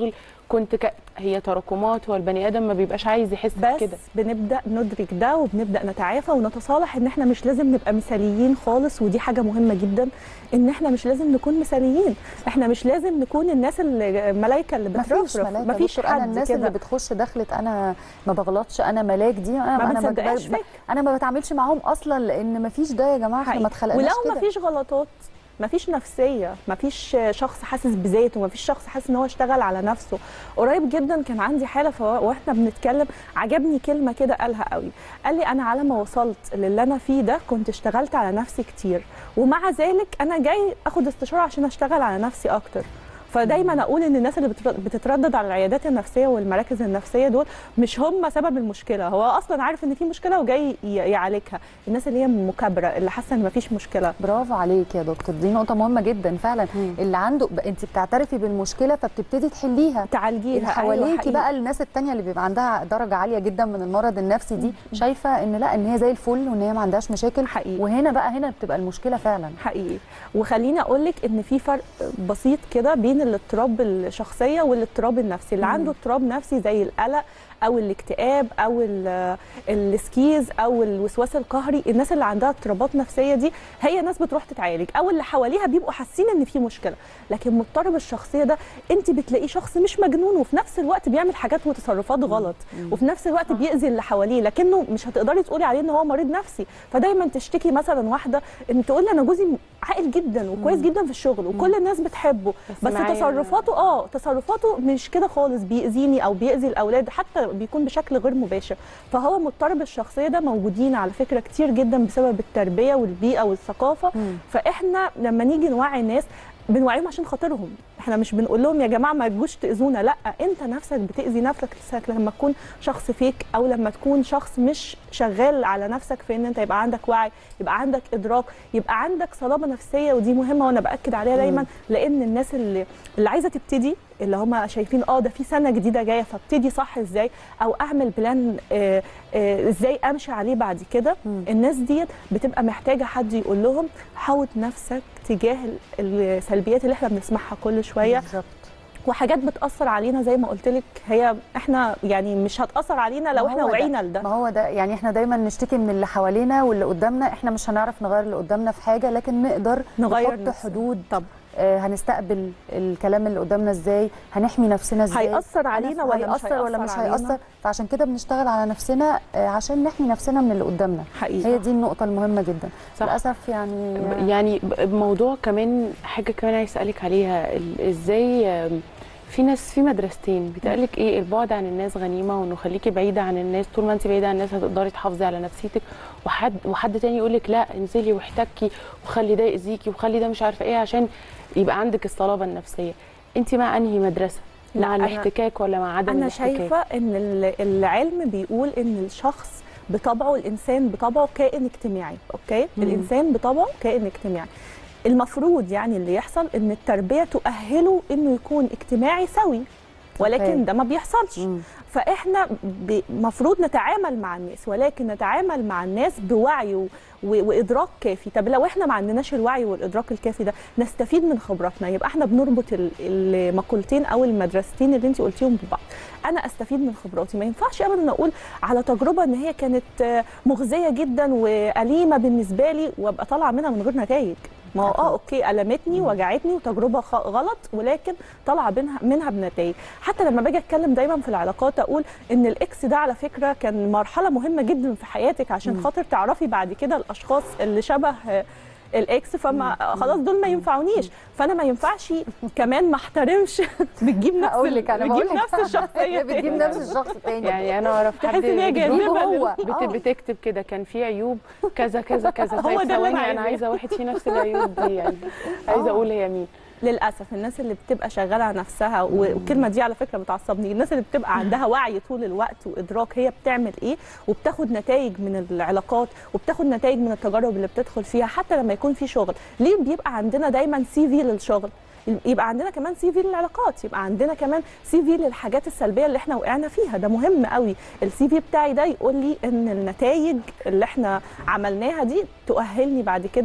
كنت ك... هي تراكمات هو البني ادم ما بيبقاش عايز يحس بس كده بنبدا ندرك ده وبنبدا نتعافى ونتصالح ان احنا مش لازم نبقى مثاليين خالص ودي حاجه مهمه جدا ان احنا مش لازم نكون مثاليين احنا مش لازم نكون الناس اللي الملائكه اللي مفيش بترفرف ملاك مفيش انا حد الناس اللي كده بتخش دخلت انا ما بغلطش انا ملاك دي انا ما انا بنصدقهاش ب- ب- فيك. انا ما بتعاملش معاهم اصلا لان مفيش ده يا جماعه احنا ما حقيقي. اتخلقناش ولو كده مفيش غلطات مفيش نفسيه مفيش شخص حاسس بذاته مفيش شخص حاسس ان هو اشتغل على نفسه قريب جدا كان عندي حاله فهو- واحنا بنتكلم عجبني كلمه كده قالها قوي قال لي انا على ما وصلت للي انا فيه ده كنت اشتغلت على نفسي كتير ومع ذلك انا جاي اخد استشاره عشان اشتغل على نفسي اكتر فدايما اقول ان الناس اللي بتر- بتتردد على العيادات النفسيه والمراكز النفسيه دول مش هم سبب المشكله هو اصلا عارف ان في مشكله وجاي ي- يعالجها الناس اللي هي مكابره اللي حاسه ان مفيش مشكله برافو عليك يا دكتور دي نقطه مهمه جدا فعلا مم. اللي عنده ب- انت بتعترفي بالمشكله فبتبتدي تحليها تعالجيها اللي أيوة حواليكي حقيقي. بقى الناس التانية اللي بيبقى عندها درجه عاليه جدا من المرض النفسي دي شايفه ان لا ان هي زي الفل وان هي ما عندهاش مشاكل حقيقي. وهنا بقى هنا بتبقى المشكله فعلا حقيقي وخليني اقول لك ان في فرق بسيط كده بين الاضطراب الشخصيه والاضطراب النفسي اللي مم. عنده اضطراب نفسي زي القلق او الاكتئاب او ال- السكيز او الوسواس القهري الناس اللي عندها اضطرابات نفسيه دي هي ناس بتروح تتعالج او اللي حواليها بيبقوا حاسين ان في مشكله لكن مضطرب الشخصيه ده انت بتلاقيه شخص مش مجنون وفي نفس الوقت بيعمل حاجات وتصرفات غلط وفي نفس الوقت بيأذي اللي حواليه لكنه مش هتقدري تقولي عليه ان هو مريض نفسي فدايما تشتكي مثلا واحده ان تقول لي انا جوزي عاقل جدا وكويس جدا في الشغل وكل الناس بتحبه بس بس معايا- تصرفاته اه تصرفاته مش كده خالص بيأذيني او بيأذي الاولاد حتى بيكون بشكل غير مباشر فهو مضطرب الشخصيه ده موجودين على فكره كتير جدا بسبب التربيه والبيئه والثقافه مم. فاحنا لما نيجي نوعي الناس بنوعيهم عشان خاطرهم احنا مش بنقول لهم يا جماعه ما تجوش تاذونا لا انت نفسك بتاذي نفسك لما تكون شخص فيك او لما تكون شخص مش شغال على نفسك في ان انت يبقى عندك وعي يبقى عندك ادراك يبقى عندك صلابه نفسيه ودي مهمه وانا باكد عليها دايما لان الناس اللي اللي عايزه تبتدي اللي هم شايفين اه ده في سنه جديده جايه فابتدي صح ازاي او اعمل بلان آه آه ازاي امشي عليه بعد كده مم. الناس ديت بتبقى محتاجه حد يقول لهم حوط نفسك تجاه ال- السلبيات اللي احنا بنسمعها كل شويه بالظبط وحاجات بتاثر علينا زي ما قلت لك هي احنا يعني مش هتاثر علينا لو ما احنا هو ده. وعينا لده ما هو ده يعني احنا دايما نشتكي من اللي حوالينا واللي قدامنا احنا مش هنعرف نغير اللي قدامنا في حاجه لكن نقدر نغير نحط نفسنا. حدود طب آه هنستقبل الكلام اللي قدامنا ازاي هنحمي نفسنا ازاي هيأثر علينا ولا مش هيأثر ولا مش هيأثر علينا؟ هيأثر فعشان كده بنشتغل على نفسنا آه عشان نحمي نفسنا من اللي قدامنا حقيقي هي دي النقطه المهمه جدا صح. للاسف يعني يعني ب- موضوع كمان حاجه كمان عايز اسالك عليها ال- ازاي آم، في ناس في مدرستين بيتقالك ايه البعد عن الناس غنيمه وانه خليكي بعيده عن الناس طول ما انت بعيده عن الناس هتقدري تحافظي على نفسيتك وحد وحد تاني يقولك لا انزلي واحتكي وخلي ده يأذيكي وخلي ده مش عارفه ايه عشان يبقى عندك الصلابه النفسيه انت مع انهي مدرسه لا، مع أنا- الاحتكاك ولا مع عدم انا الاحتكاك شايفه ان ال- العلم بيقول ان الشخص بطبعه الانسان بطبعه كائن اجتماعي اوكي مم. الانسان بطبعه كائن اجتماعي المفروض يعني اللي يحصل ان التربيه تؤهله انه يكون اجتماعي سوي ولكن أوكي. ده ما بيحصلش مم. فاحنا المفروض نتعامل مع الناس ولكن نتعامل مع الناس بوعي و- و- وادراك كافي طب لو احنا ما عندناش الوعي والادراك الكافي ده نستفيد من خبراتنا يبقى احنا بنربط ال- المقولتين او المدرستين اللي انت قلتيهم ببعض انا استفيد من خبراتي ما ينفعش ابدا اقول على تجربه ان هي كانت آه، مغزيه جدا واليمه بالنسبه لي وابقى طالعه منها من غير نتائج ما هو اه اوكي المتني وجعتني وتجربه خ- غلط ولكن طالعه منها منها بنتائج حتى لما باجي اتكلم دايما في العلاقات اقول ان الاكس ده على فكره كان مرحله مهمه جدا في حياتك عشان خاطر تعرفي بعد كده الاشخاص اللي شبه آه، الاكس فما خلاص دول ما ينفعونيش فانا ما ينفعش كمان ما احترمش بتجيب نفس هقول لك انا بتجيب بقول لك نفس الشخصيه بتجيب تاني. نفس الشخص تاني يعني انا اعرف حد تحسي إن هي بتجيب جاذبة هو. بت... آه. بتكتب كده كان في عيوب كذا كذا كذا هو طيب ده اللي أنا ثواني انا عايزاه. عايزه واحد فيه نفس العيوب دي يعني عايزه آه. اقول هي مين للاسف الناس اللي بتبقى شغاله على نفسها و- والكلمه دي على فكره بتعصبني الناس اللي بتبقى عندها وعي طول الوقت وادراك هي بتعمل ايه وبتاخد نتائج من العلاقات وبتاخد نتائج من التجارب اللي بتدخل فيها حتى لما يكون في شغل ليه بيبقى عندنا دايما سي في للشغل يبقى عندنا كمان سي في للعلاقات يبقى عندنا كمان سي في للحاجات السلبيه اللي احنا وقعنا فيها ده مهم قوي السي في بتاعي ده يقول لي ان النتائج اللي احنا عملناها دي تؤهلني بعد كده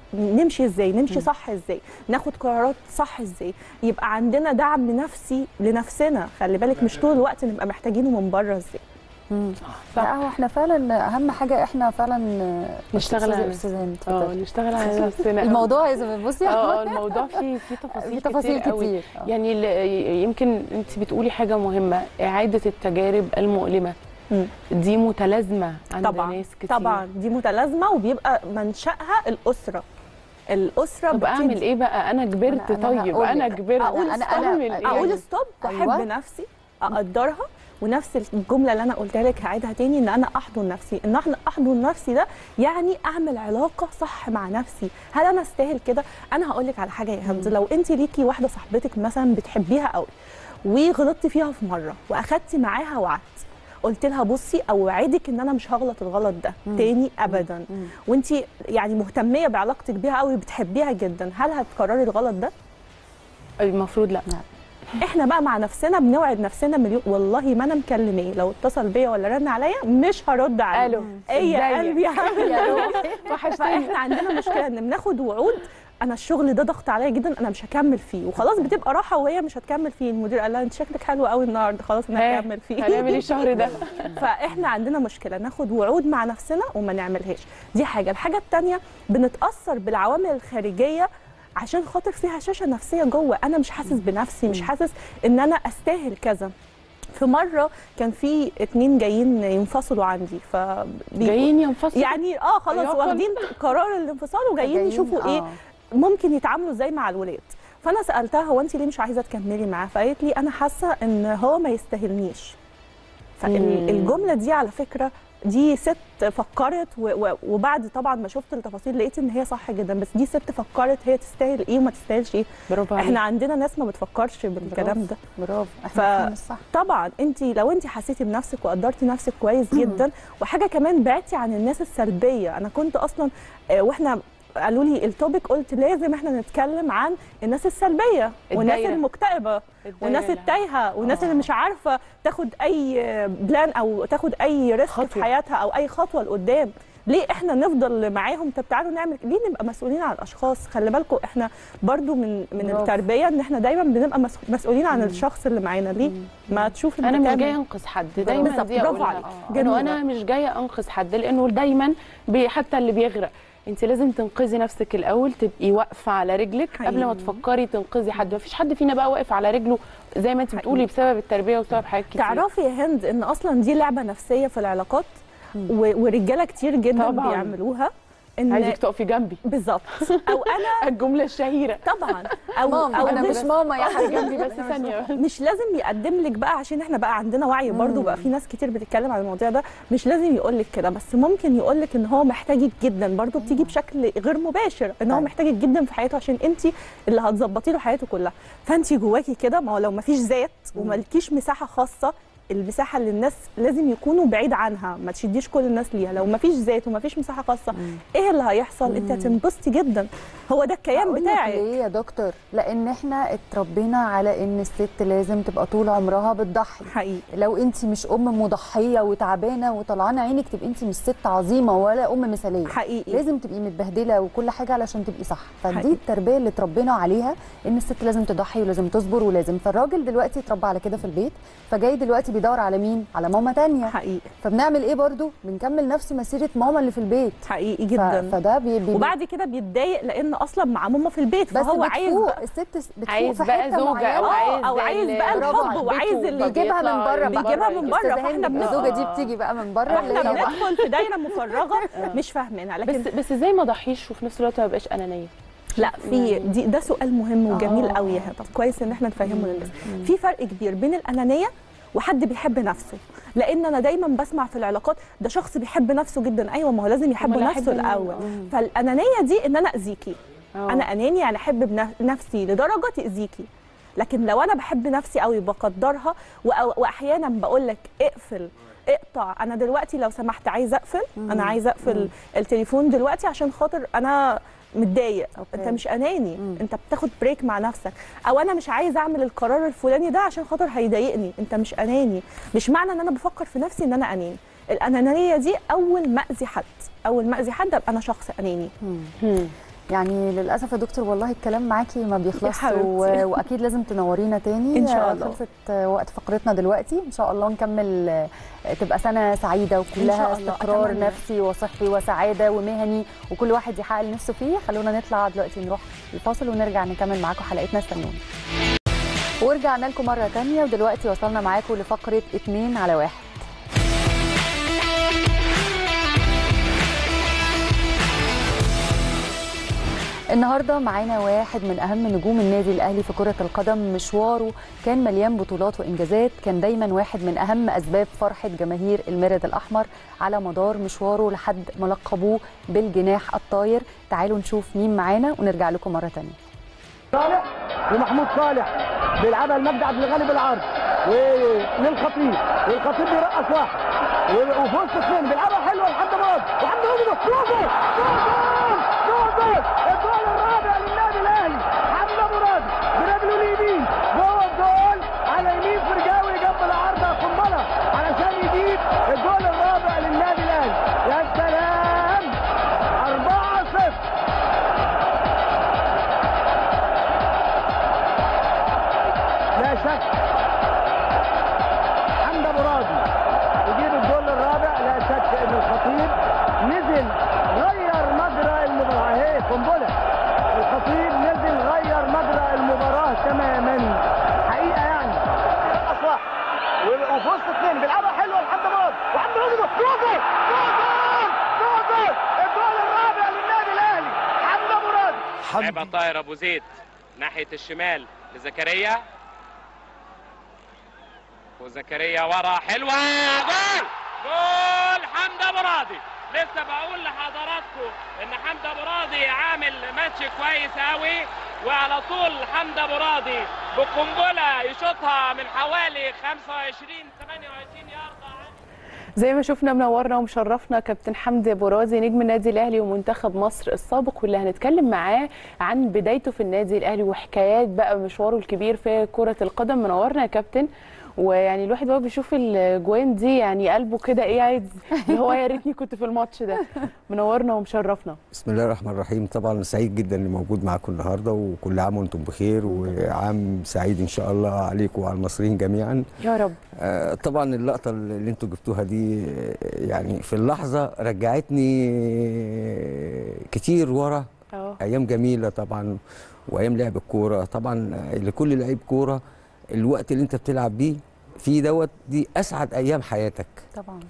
نمشي ازاي نمشي صح ازاي ناخد قرارات صح ازاي يبقى عندنا دعم نفسي لنفسنا خلي بالك مش طول الوقت نبقى محتاجينه من بره ازاي مم. صح. لا هو احنا فعلا اهم حاجه احنا فعلا نشتغل على استاذ اه اتفضلي نشتغل على نفسنا الموضوع يا زلمه بصي اه الموضوع فيه فيه تفاصيل في تفاصيل كتير, قوي. كتير آه. يعني ال- يمكن انت بتقولي حاجه مهمه اعاده التجارب المؤلمه مم. دي متلازمه عند طبعا ناس كتير طبعا دي متلازمه وبيبقى منشاها الاسره الاسره طب اعمل بتدي- ايه بقى انا كبرت أنا- أنا طيب هقول انا لك. كبرت أقول انا أنا- أنا- اعمل ايه اقول يعني- ستوب واحب أيوة. نفسي اقدرها ونفس الجمله اللي انا قلتها لك هعيدها تاني ان انا احضن نفسي ان احنا احضن نفسي ده يعني اعمل علاقه صح مع نفسي هل انا استاهل كده انا هقول لك على حاجه يا هند لو انت ليكي واحده صاحبتك مثلا بتحبيها قوي وغلطتي فيها في مره واخدتي معاها وعد قلت لها بصي اوعدك ان انا مش هغلط الغلط ده تاني ابدا مم. وانت يعني مهتميه بعلاقتك بيها قوي بتحبيها جدا هل هتكرري الغلط ده المفروض لا احنا بقى مع نفسنا بنوعد نفسنا مليون والله ما انا مكلماه لو اتصل بيا ولا رن عليا مش هرد عليه الو ايه يا ازيك؟ قلبي عامل يا ايه روحي وحشتني فاحنا عندنا مشكله ان بناخد وعود انا الشغل ده ضغط عليا جدا انا مش هكمل فيه وخلاص بتبقى راحه وهي مش هتكمل فيه المدير قال لها انت شكلك حلو قوي النهارده خلاص انا ها، هكمل فيه هنعمل ايه الشهر ده فاحنا عندنا مشكله ناخد وعود مع نفسنا وما نعملهاش دي حاجه الحاجه الثانيه بنتاثر بالعوامل الخارجيه عشان خاطر في هشاشه نفسيه جوه انا مش حاسس بنفسي مش حاسس ان انا استاهل كذا في مره كان في اتنين جايين ينفصلوا عندي ف جايين ينفصلوا يعني اه خلاص أيوة. واخدين قرار الانفصال وجايين جايين، يشوفوا ايه آه. ممكن يتعاملوا ازاي مع الولاد فانا سالتها هو انت ليه مش عايزه تكملي معاه فقالت لي انا حاسه ان هو ما يستاهلنيش مم. فالجمله دي على فكره دي ست فكرت و- و- وبعد طبعا ما شفت التفاصيل لقيت ان هي صح جدا بس دي ست فكرت هي تستاهل ايه وما تستاهلش ايه برافو عليك احنا عندنا ناس ما بتفكرش بالكلام ده برافو ف- احنا فاهمين الصح طبعا انت لو انت حسيتي بنفسك وقدرتي نفسك كويس جدا وحاجه كمان بعدتي عن الناس السلبيه انا كنت اصلا آه، واحنا قالوا لي التوبيك قلت لازم احنا نتكلم عن الناس السلبيه والناس الدايرة. المكتئبه والناس الدايرة. التايهه والناس اللي مش عارفه تاخد اي بلان او تاخد اي ريسك في خطوة. حياتها او اي خطوه لقدام ليه احنا نفضل معاهم طب تعالوا نعمل ليه نبقى مسؤولين عن الاشخاص خلي بالكم احنا برضو من من برافو. التربيه ان احنا دايما بنبقى مس- مسؤولين عن الشخص اللي معانا ليه ما تشوف انا انت مش تعمل. جايه انقذ حد دايما بالظبط، دي برافو أقولها. عليك. آه. جميلة. انه انا مش جايه انقذ حد لانه دايما بي حتى اللي بيغرق انت لازم تنقذي نفسك الاول تبقي واقفه على رجلك قبل ما حقيقي. تفكري تنقذي حد مفيش حد فينا بقى واقف على رجله زي ما انت حقيقي. بتقولي بسبب التربيه وبسبب حاجات كتير تعرفي يا هند ان اصلا دي لعبه نفسيه في العلاقات و- ورجاله كتير جدا طبعاً. بيعملوها ان عايزك تقفي جنبي بالظبط او انا الجمله الشهيره طبعا او ماما او انا مش مش ماما يا حبيبي جنبي بس ثانيه مش لازم يقدم لك بقى عشان احنا بقى عندنا وعي برضو بقى في ناس كتير بتتكلم عن الموضوع ده مش لازم يقول لك كده بس ممكن يقول لك ان هو محتاجك جدا برضو بتيجي بشكل غير مباشر ان هو طيب. محتاجك جدا في حياته عشان انت اللي هتظبطي له حياته كلها فانت جواكي كده ما هو لو ما فيش ذات ومالكيش مساحه خاصه المساحه اللي الناس لازم يكونوا بعيد عنها ما تشديش كل الناس ليها لو ما فيش ذات وما فيش مساحه خاصه ايه اللي هيحصل انت هتنبسطي جدا هو ده الكيان هقول لك بتاعك ليه يا دكتور لان احنا اتربينا على ان الست لازم تبقى طول عمرها بتضحي حقيقي لو انت مش ام مضحيه وتعبانه وطلعانه عينك تبقي انت مش ست عظيمه ولا ام مثاليه حقيقي لازم تبقي متبهدله وكل حاجه علشان تبقي صح فدي حقيقي. التربيه اللي اتربينا عليها ان الست لازم تضحي ولازم تصبر ولازم فالراجل دلوقتي اتربى على كده في البيت فجاي دلوقتي بيدور على مين على ماما تانية حقيقي فبنعمل ايه برضو بنكمل نفس مسيره ماما اللي في البيت حقيقي ف... جدا فده بي... بي... وبعد كده بيتضايق لان اصلا مع ماما في البيت بس فهو عايز بتفوق بقى الست بتفوق عايز في بقى حتة زوجة معينة. أو عايز او عايز ال- بقى برافو الحب عليك. وعايز بيته اللي بيجيبها من بره بقى. بيجيبها من بره أستاذة فاحنا هند، بندخل الزوجه دي بتيجي بقى من بره اللي احنا هي بقى- بندخل في دايره مفرغه مش فاهمينها لكن بس بس ازاي ما اضحيش وفي نفس الوقت ما بقاش انانيه لا في دي ده سؤال مهم وجميل آه. قوي يا هبه كويس ان احنا نفهمه للناس في فرق كبير بين الانانيه وحد بيحب نفسه لان انا دايما بسمع في العلاقات ده شخص بيحب نفسه جدا ايوه ما هو لازم يحب أمال نفسه أحب مين؟ الاول آه. فالانانيه دي ان انا اذيكي آه. انا اناني يعني احب بنف- نفسي لدرجه تاذيكي لكن لو انا بحب نفسي قوي بقدرها وأ- واحيانا بقول لك اقفل اقطع انا دلوقتي لو سمحت عايزه اقفل انا عايزه اقفل التليفون دلوقتي عشان خاطر انا متضايق أوكي. انت مش اناني مم. انت بتاخد بريك مع نفسك او انا مش عايزه اعمل القرار الفلاني ده عشان خاطر هيضايقني انت مش اناني مش معنى ان انا بفكر في نفسي ان انا اناني الانانيه دي اول ما اذي حد اول ما اذي حد ابقى انا شخص اناني هم. يعني للاسف يا دكتور والله الكلام معاكي ما بيخلصش حبيبتي. و... واكيد لازم تنورينا تاني إن شاء آه، الله. خلصت آه، وقت فقرتنا دلوقتي ان شاء الله نكمل آه، تبقى سنه سعيده وكلها شاء الله، استقرار أتمنى. نفسي وصحي وسعاده ومهني وكل واحد يحقق اللي نفسه فيه خلونا نطلع دلوقتي نروح الفاصل ونرجع نكمل معاكم حلقتنا استنونا ورجعنا لكم مره تانية ودلوقتي وصلنا معاكم لفقره اتنين على واحد النهارده معانا واحد من اهم نجوم النادي الاهلي في كره القدم مشواره كان مليان بطولات وانجازات كان دايما واحد من اهم اسباب فرحه جماهير المرد الاحمر على مدار مشواره لحد ما لقبوه بالجناح الطاير تعالوا نشوف مين معانا ونرجع لكم مره تانية صالح ومحمود صالح بيلعبها المجدي عبد الغني بالعرض وللخطيب والخطيب بيرقص واحد و- وفي وسط اثنين بيلعبها حلوه لحد مراد وحمد مراد جول جول جول جول الجول الرابع للنادي الاهلي حمد مراد برجله اليمين جوه الجول على يمين فرجاوي جنب العارضه قنبله علشان يجيب الجول الرابع للنادي الاهلي يا سلام 4 0 لا شك حمد ابو راضي يجيب الجول الرابع لا شك ان الخطيب نزل غير مجرى المباراه اهي قنبله الخطيب نزل غير مجرى المباراه تماما حقيقه يعني اصلاح وفي وسط اثنين بيلعبها حلوه لحمد مراد وحمد مراد جول جول جول جول جول الجول الرابع للنادي الاهلي حمد مراد لعبها طاهر ابو زيد ناحيه الشمال لزكريا وزكريا ورا حلوه جول جول حمد ابو راضي لسه بقول لحضراتكم ان حمد ابو راضي عامل ماتش كويس قوي وعلى طول حمد ابو راضي بقنبله يشوطها من حوالي 25 28 يارده زي ما شفنا منورنا ومشرفنا كابتن حمدي ابو رازي نجم النادي الاهلي ومنتخب مصر السابق واللي هنتكلم معاه عن بدايته في النادي الاهلي وحكايات بقى مشواره الكبير في كره القدم منورنا يا كابتن ويعني الواحد وهو بيشوف الاجوان دي يعني قلبه كده ايه عايز اللي هو يا ريتني كنت في الماتش ده منورنا ومشرفنا بسم الله الرحمن الرحيم طبعا سعيد جدا اني موجود معاكم النهارده وكل عام وانتم بخير وعام سعيد ان شاء الله عليكم وعلى المصريين جميعا يا رب آه، طبعا اللقطه اللي انتم جبتوها دي آه، يعني في اللحظه رجعتني كتير ورا اه ايام جميله طبعا وايام لعب الكوره طبعا آه، لكل لعيب كوره الوقت اللي انت بتلعب بيه فيه دوت دي اسعد ايام حياتك طبعا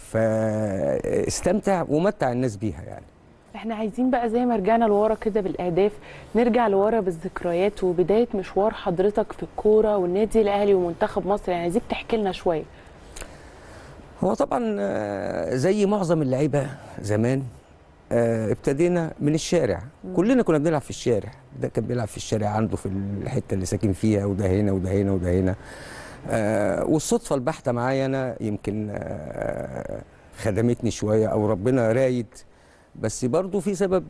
فاستمتع ومتع الناس بيها يعني احنا عايزين بقى زي ما رجعنا لورا كده بالاهداف نرجع لورا بالذكريات وبدايه مشوار حضرتك في الكوره والنادي الاهلي ومنتخب مصر يعني عايزيك تحكي لنا شويه هو طبعا آه، زي معظم اللعيبه زمان آه، ابتدينا من الشارع كلنا كنا بنلعب في الشارع ده كان بيلعب في الشارع عنده في الحته اللي ساكن فيها وده هنا وده هنا وده هنا آه، والصدفه البحته معايا انا يمكن آه، خدمتني شويه او ربنا رايد بس برضو في سبب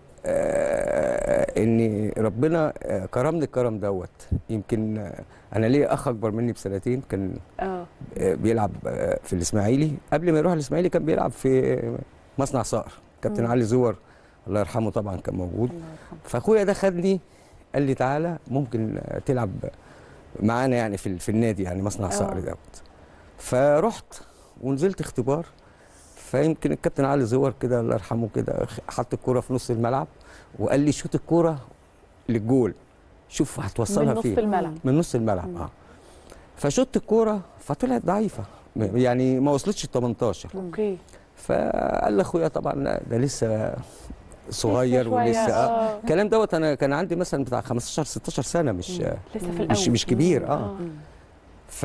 آه، ان ربنا آه، كرمني الكرم دوت يمكن آه، انا ليا اخ اكبر مني بسنتين كان اه بيلعب في الاسماعيلي قبل ما يروح الاسماعيلي كان بيلعب في مصنع صقر كابتن علي زور الله يرحمه طبعا كان موجود الله يرحمه. فاخويا ده خدني قال لي تعالى ممكن تلعب معانا يعني في في النادي يعني مصنع صقر آه. دوت فرحت ونزلت اختبار فيمكن الكابتن علي زور كده الله يرحمه كده حط الكوره في نص الملعب وقال لي شوط الكوره للجول شوف هتوصلها من نص فين الملعب من نص الملعب اه فشوت الكوره فطلعت ضعيفه م- يعني ما وصلتش ال 18 اوكي فقال لاخويا طبعا لا، ده لسه صغير لسه شوية، ولسه اه آه. الكلام دوت انا كان عندي مثلا بتاع 15 16 سنه مش لسه في الاول مش مش كبير اه ف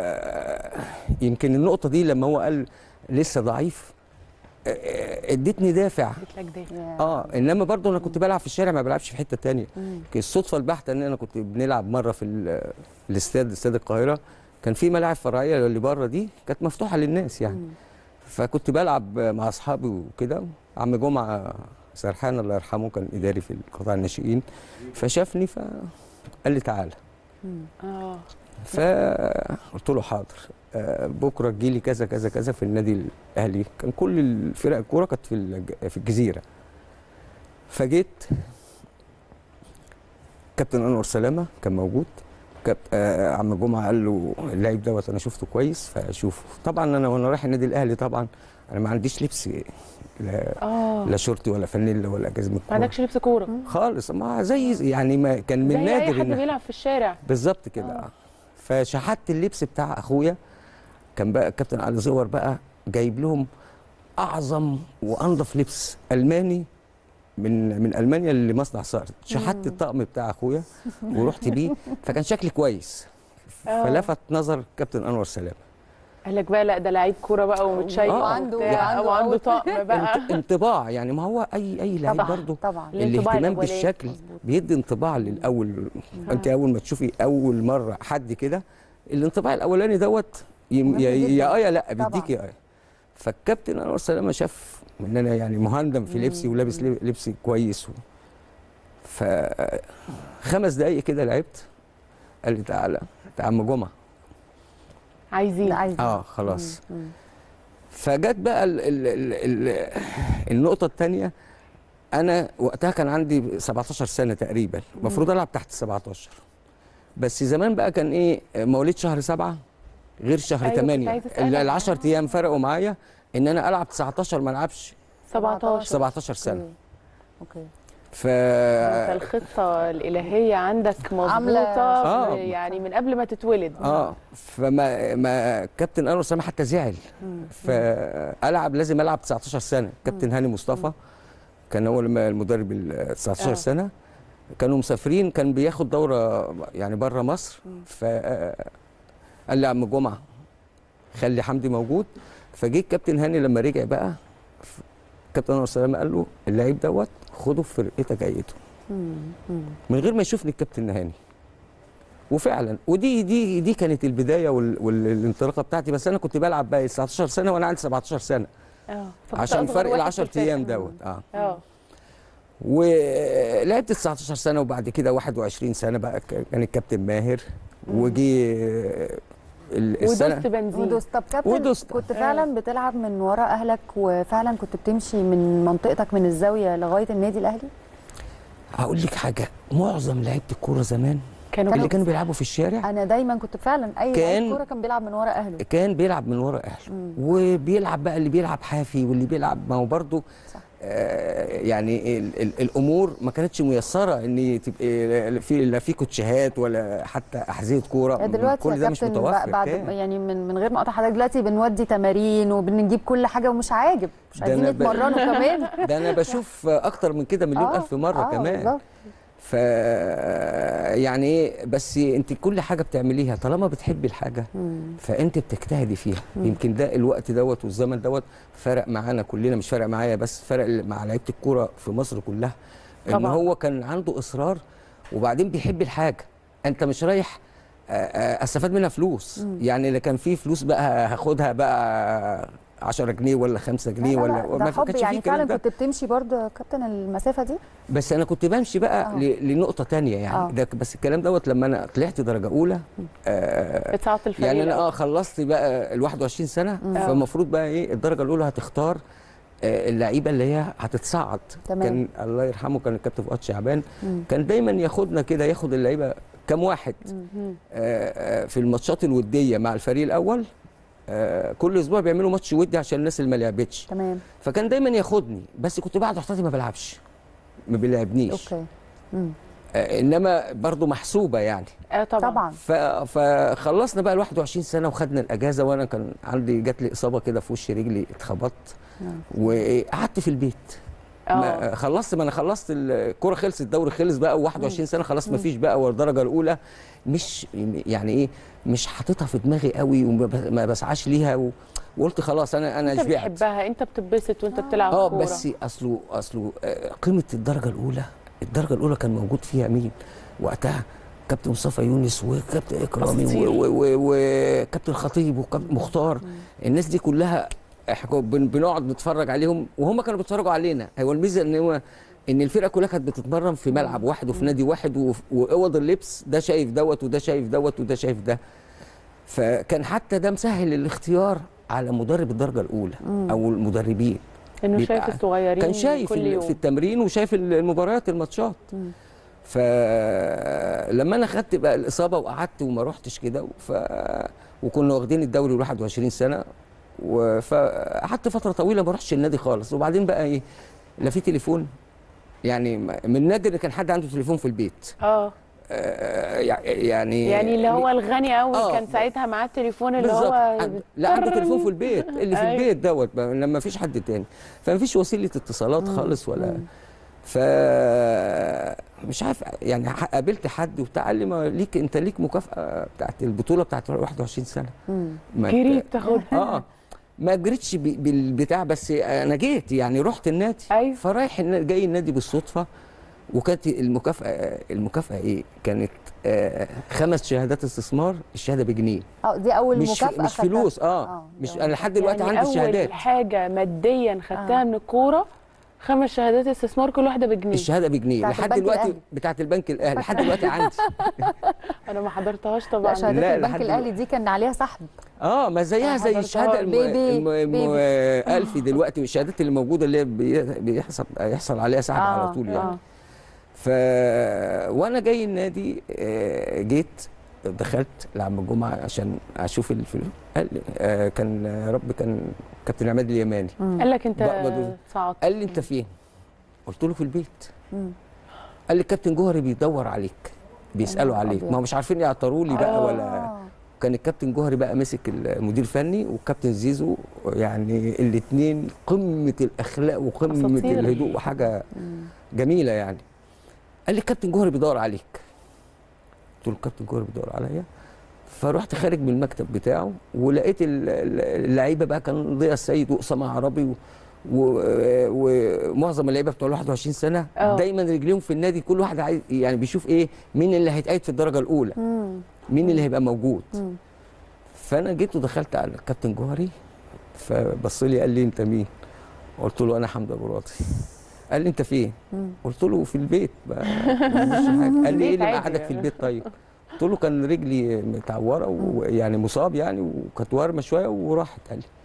يمكن النقطه دي لما هو قال لسه ضعيف آه، آه، ادتني دافع جيت لك ده يا- اه انما برضه انا كنت بلعب في الشارع ما بلعبش في حته تانية مم. كان الصدفه البحته ان انا كنت بنلعب مره في ال- الاستاد استاد القاهره كان في ملاعب فرعيه اللي بره دي كانت مفتوحه للناس يعني فكنت بلعب مع اصحابي وكده عم جمعه سرحان الله يرحمه كان اداري في قطاع الناشئين فشافني فقال لي تعالى اه فقلت له حاضر آه، بكره تجيلي كذا كذا كذا في النادي الاهلي كان كل الفرق الكوره كانت في الج- في الجزيره فجيت كابتن انور سلامه كان موجود كاب... آه عم جمعه قال له اللعيب دوت انا شفته كويس فشوفه طبعا انا وانا رايح النادي الاهلي طبعا انا ما عنديش لبس لا, اه لا شورتي ولا فانيلا ولا جزمه ما كورة. عندكش لبس كوره خالص ما زي يعني ما كان زي من اي نادر حد إن- بيلعب في الشارع بالظبط كده آه. فشحت اللبس بتاع اخويا كان بقى الكابتن علي زور بقى جايب لهم اعظم وانظف لبس الماني من من المانيا لمصنع صارت شحت الطقم بتاع اخويا ورحت بيه فكان شكلي كويس آه. فلفت نظر كابتن انور سلام قال لك بقى لا ده لعيب كوره بقى ومتشيك آه. وعنده- وبتاع، وعنده وعنده أوت- طقم بقى انت- انطباع يعني ما هو اي اي لعيب طبعا برضه طبعا الانطباع الاهتمام الأولاني. بالشكل مظبوط. بيدي انطباع للاول انت اول ما تشوفي اول مره حد كده الانطباع الاولاني دوت يم- مهم يا جداً. يا اه يا لا طبعاً. بيديك يا اه فالكابتن انور سلامه شاف ان انا يعني مهندم في لبسي ولابس لب- لبسي كويس و... ف خمس دقايق كده لعبت قال لي تعالى تعالى عم جمعه عايزين لا عايز اه خلاص مم. فجت بقى ال ال ال ال النقطة الثانية أنا وقتها كان عندي 17 سنة تقريبا المفروض ألعب تحت 17 بس زمان بقى كان إيه مواليد شهر سبعة غير شهر أيوة، كنت 8 عايزة أسألك. ال 10 أيام فرقوا معايا إن أنا ألعب 19 ما ألعبش 17 17 سنة اوكي ف انت الخطه الالهيه عندك عاملة- مظبوطه آه. يعني من قبل ما تتولد اه فما ما كابتن انور سامح حتى زعل فالعب لازم العب 19 سنه كابتن هاني مصطفى كان هو الم- المدرب ال 19 آه. سنه كانوا مسافرين كان بياخد دوره يعني بره مصر ف قال لي يا عم جمعه خلي حمدي موجود فجه الكابتن هاني لما رجع بقى ف- كابتن انور سلامه قال له اللعيب دوت خده في فرقتك ايته من غير ما يشوفني الكابتن هاني وفعلا ودي دي دي كانت البدايه وال- والانطلاقه بتاعتي بس انا كنت بلعب بقى 19 سنه وانا عندي 17 سنه اه فكنت عشان أصغر فرق واحد ال في 10 الفرقة. ايام دوت اه اه ولعبت 19 سنه وبعد كده 21 سنه بقى ك- كان الكابتن ماهر وجي ال- السنه ودوست بنزين ودوست طب كابتن ودوست. كنت فعلا بتلعب من ورا اهلك وفعلا كنت بتمشي من منطقتك من الزاويه لغايه النادي الاهلي هقول لك حاجه معظم لعيبه الكوره زمان كانوا اللي كانوا بيلعبوا في الشارع انا دايما كنت فعلا اي كان- لعيب كوره كان بيلعب من ورا اهله كان بيلعب من ورا اهله وبيلعب بقى اللي بيلعب حافي واللي بيلعب ما هو برضه صح. آه يعني ال ال الامور ما كانتش ميسره ان تبقى في لا في كوتشيهات ولا حتى احذيه كوره دلوقتي كل يا ده مش كابتن متوفر بعد كان. يعني من من غير ما اقطع حضرتك دلوقتي بنودي تمارين وبنجيب كل حاجه ومش عاجب مش ده عايزين أنا ب- يتمرنوا كمان ده انا بشوف اكتر من كده مليون آه، الف مره آه، كمان بالظبط. ف يعني ايه بس انت كل حاجه بتعمليها طالما بتحبي الحاجه فانت بتجتهدي فيها يمكن ده الوقت دوت والزمن دوت فرق معانا كلنا مش فرق معايا بس فرق مع لعيبه الكوره في مصر كلها ان طبعاً. هو كان عنده اصرار وبعدين بيحب الحاجه انت مش رايح آه، آه، استفاد منها فلوس يعني اللي كان فيه فلوس بقى هاخدها بقى 10 جنيه ولا 5 جنيه لا، ولا لا، ما ده حب كانش فيه يعني الكلام فعلا ده. كنت بتمشي برضه يا كابتن المسافه دي بس انا كنت بمشي بقى آه. ل- لنقطه تانية يعني آه. ده بس الكلام دوت لما انا طلعت درجه اولى آه اتصعدت الفريق يعني انا الأول. اه خلصت بقى ال 21 سنه فالمفروض بقى ايه الدرجه الاولى هتختار آه اللعيبه اللي هي هتتصعد تمام. كان الله يرحمه كان الكابتن فؤاد شعبان كان دايما ياخدنا كده ياخد اللعيبه كام واحد آه آه في الماتشات الوديه مع الفريق الاول آه كل اسبوع بيعملوا ماتش ودي عشان الناس اللي ما لعبتش تمام فكان دايما ياخدني بس كنت بعد احتياطي ما بلعبش ما بيلعبنيش اوكي آه، انما برضو محسوبه يعني اه طبعا طبعا ف... فخلصنا بقى ال 21 سنه وخدنا الاجازه وانا كان عندي جات لي اصابه كده في وش رجلي اتخبطت وقعدت في البيت اه ما خلصت ما انا خلصت الكوره خلصت الدوري خلص بقى و21 سنه خلاص ما فيش بقى والدرجه الاولى مش يعني ايه مش حاططها في دماغي قوي وما ب- ما بسعاش ليها و... وقلت خلاص انا انا انت شبعت بتحبها انت بتتبسط وانت بتلعب اه كوره بس اصله اصله آه، قيمه الدرجه الاولى الدرجه الاولى كان موجود فيها مين وقتها كابتن مصطفى يونس وكابتن اكرامي أساطير. و- و- و- وكابتن خطيب وكابتن مختار الناس دي كلها احنا كنا بن- بنقعد نتفرج عليهم وهم كانوا بيتفرجوا علينا هو الميزه ان هو ان الفرقه كلها كانت بتتمرن في ملعب واحد وفي نادي واحد وف- واوض اللبس ده شايف دوت وده شايف دوت وده شايف ده فكان حتى ده مسهل الاختيار على مدرب الدرجه الاولى او المدربين انه بيبقى- شايف الصغيرين كان شايف كل ال- يوم في التمرين وشايف ال- المباريات الماتشات فلما انا خدت بقى الاصابه وقعدت وما رحتش كده ف وكنا واخدين الدوري 21 سنه و- فقعدت فتره طويله ما رحتش النادي خالص وبعدين بقى ايه لا في تليفون يعني من نادر ان كان حد عنده تليفون في البيت اه آه، يع- يعني يعني اللي هو الغني قوي آه. كان ساعتها معاه التليفون اللي بالظبط هو عند- لا عنده ترن. تليفون في البيت اللي في أيوة. البيت دوت بقى، لما فيش حد تاني فما فيش وسيله اتصالات خالص ولا ف مش عارف يعني ح- قابلت حد وبتاع قال لي ما ليك انت ليك مكافاه بتاعت البطوله بتاعت 21 سنه ما أنت- جريت تاخدها اه ما جريتش ب- بالبتاع بس انا جيت يعني رحت النادي أيوة. فرايح النا- جاي النادي بالصدفه وكانت المكافاه المكافاه ايه كانت آه خمس شهادات استثمار الشهاده بجنيه اه دي اول مش مكافاه مش خدتها. فلوس اه, آه، مش دي انا لحد دلوقتي يعني عندي اول الشهادات حاجه ماديا خدتها من الكوره خمس شهادات استثمار كل واحده بجنيه الشهاده بجنيه بتاعت لحد البنك دلوقتي الأهلي. بتاعت البنك الاهلي لحد دلوقتي عندي انا ما حضرتهاش لا طبعا شهادات لا، البنك لحد الاهلي دي كان عليها سحب اه ما زيها أنا زي حضرتها. الشهاده الم... بيبي- الم... الم... بيبي. الفي دلوقتي والشهادات اللي موجوده اللي هي بي- بيحصل يحصل عليها سحب على طول يعني آه. ف وانا جاي النادي آه، جيت دخلت لعم الجمعه عشان اشوف الفيلم قال لي آه، كان يا رب كان كابتن عماد اليماني قال لك انت بقبض. صعدت قال لي انت فين؟ قلت له في البيت قال لي الكابتن جوهري بيدور عليك بيسالوا نهار عليك أبيض. ما هو مش عارفين يعطروا لي بقى آه. ولا كان الكابتن جوهري بقى ماسك المدير الفني والكابتن زيزو يعني الاثنين قمه الاخلاق وقمه أساطير. الهدوء وحاجه جميله يعني قال لي الكابتن جوهري بيدور عليك قلت له الكابتن جوهري بيدور عليا فرحت خارج من المكتب بتاعه ولقيت ال- ال- اللعيبه بقى كان ضياء السيد واسامه عربي و- و- ومعظم اللعيبه بتوع ال 21 سنه آه. دايما رجليهم في النادي كل واحد عايز يعني بيشوف ايه مين اللي هيتقيد في الدرجه الاولى مين اللي هيبقى موجود فانا جيت ودخلت على الكابتن جوهري فبص لي قال لي انت مين قلت له انا حمد ابو راضي قال لي انت فين قلت له في البيت ما مش حاجه قال لي ايه البيت اللي عادي مقعدك في يعني. البيت طيب قلت له كان رجلي متعوره ويعني مصاب يعني وكانت وارمه شويه وراحت قال لي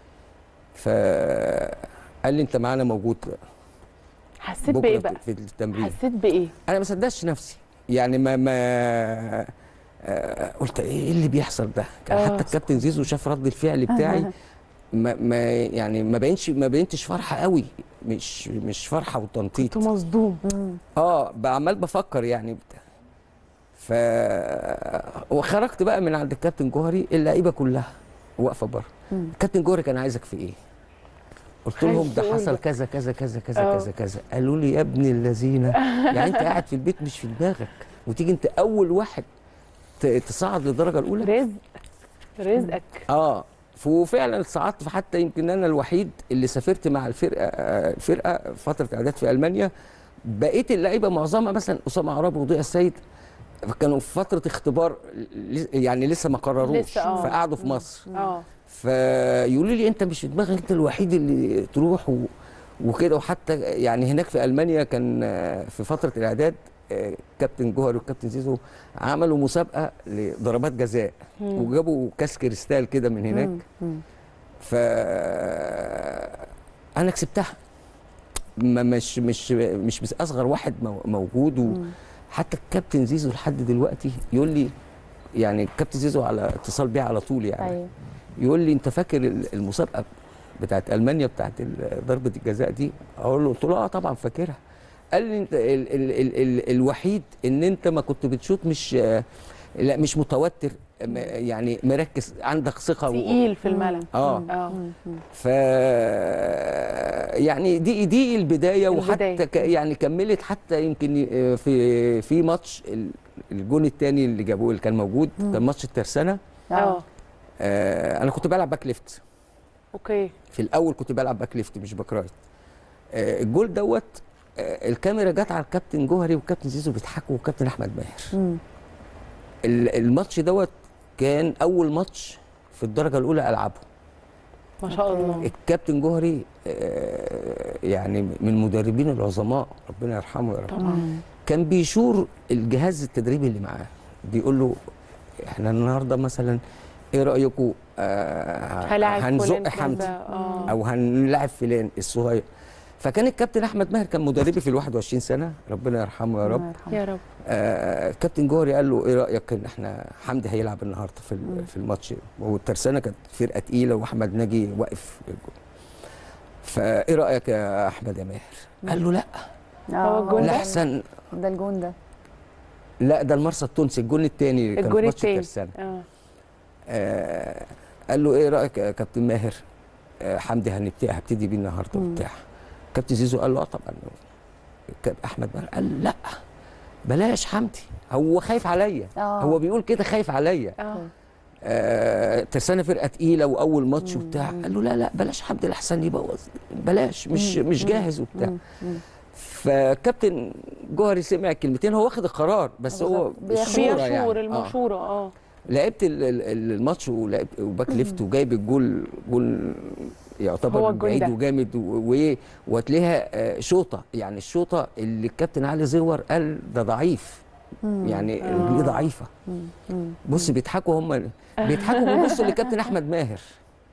فقال لي انت معانا موجود حسيت بايه بكره بقى في التمرين حسيت بايه انا ما صدقتش نفسي يعني ما ما آه، قلت ايه اللي بيحصل ده كان آه. حتى الكابتن زيزو شاف رد الفعل بتاعي ما, ما يعني ما بينش ما بينتش فرحه قوي مش مش فرحه وتنطيط كنت مصدوم اه عمال بفكر يعني بتاع ف وخرجت بقى من عند الكابتن جوهري اللعيبه كلها واقفه بره الكابتن جوهري كان عايزك في ايه قلت لهم عايز ده تقول حصل بقى. كذا كذا كذا كذا آه. كذا كذا قالوا لي يا ابن الذين يعني انت قاعد في البيت مش في دماغك وتيجي انت اول واحد ت- تصعد للدرجه الاولى رزق رزقك اه وفعلا صعدت حتى يمكن انا الوحيد اللي سافرت مع الفرقه آه، الفرقه فتره اعداد في المانيا بقيت اللعيبه معظمها مثلا اسامه عرابي وضياء السيد كانوا في فتره اختبار ل- يعني لسه ما قرروش لسه، آه. فقعدوا في مصر اه فيقولوا لي انت مش في دماغك انت الوحيد اللي تروح و... وكده وحتى يعني هناك في المانيا كان آه، في فتره الاعداد آه، كابتن جوهر والكابتن زيزو عملوا مسابقه لضربات جزاء وجابوا كاس كريستال كده من هناك ف انا كسبتها ما مش مش مش بس اصغر واحد مو- موجود وحتى الكابتن زيزو لحد دلوقتي يقول لي يعني الكابتن زيزو على اتصال بيه على طول يعني ايوه يقول لي انت فاكر ال- المسابقه بتاعت المانيا بتاعت ال- ضربه الجزاء دي اقول له قلت له اه طبعا فاكرها قال لي انت ال ال ال ال الوحيد ان انت ما كنت بتشوط مش آه، لا مش متوتر م- يعني مركز عندك ثقه و- تقيل في الملعب اه اه ف يعني دي دي البدايه البداية. وحتى ك يعني كملت حتى يمكن آه، في في ماتش ال- الجون الثاني اللي جابوه اللي كان موجود كان ماتش الترسانه اه آه انا كنت بلعب باك ليفت اوكي في الاول كنت بلعب باك ليفت مش باك رايت آه الجول دوت آه الكاميرا جت على الكابتن جوهري والكابتن زيزو بيضحكوا والكابتن احمد ماهر ال- الماتش دوت كان اول ماتش في الدرجه الاولى العبه ما شاء الله الكابتن جوهري آه يعني من المدربين العظماء ربنا يرحمه يا رب طبعا كان بيشور الجهاز التدريبي اللي معاه بيقول له احنا النهارده مثلا ايه رايكم آه هلاعب هنزق فلان حمدي كذا، اه او هنلاعب فلان الصغير فكان الكابتن احمد ماهر كان مدربي في ال 21 سنه ربنا يرحمه يا رب الله يرحمه. يا رب آه كابتن جوهري قال له ايه رايك ان احنا حمدي هيلعب النهارده في ال- في الماتش والترسانه كانت فرقه تقيله واحمد ناجي واقف فايه رايك يا احمد يا ماهر قال له لا آه، الجون ده؟ الاحسن ده الجون ده لا ده المرسى التونسي الجون الثاني كان في الجون ماتش التاني الترسانه اه آه قال له ايه رايك يا كابتن ماهر آه حمدي هنبتدي هبتدي بيه النهارده وبتاع كابتن زيزو قال له اه طبعا كاب- احمد ماهر قال لا بلاش حمدي هو خايف عليا آه. هو بيقول كده خايف عليا اه آه ترسانه فرقه تقيله واول ماتش وبتاع قال له لا لا بلاش حمدي الاحسن يبوظ بلاش مش مش جاهز وبتاع فكابتن جوهري سمع الكلمتين هو واخد القرار بس هو بياخد- الشورى بيشور يعني. آه. المشوره اه لعبت ال- ال- الماتش ولعب وباك ليفت وجايب الجول جول يعتبر هو من الجول بعيد ده. وجامد و- و- وهتلاقيها آه، شوطه يعني الشوطه اللي الكابتن علي زور قال ده ضعيف يعني رجليه ضعيفه بص بيضحكوا هم بيضحكوا بيبصوا للكابتن احمد ماهر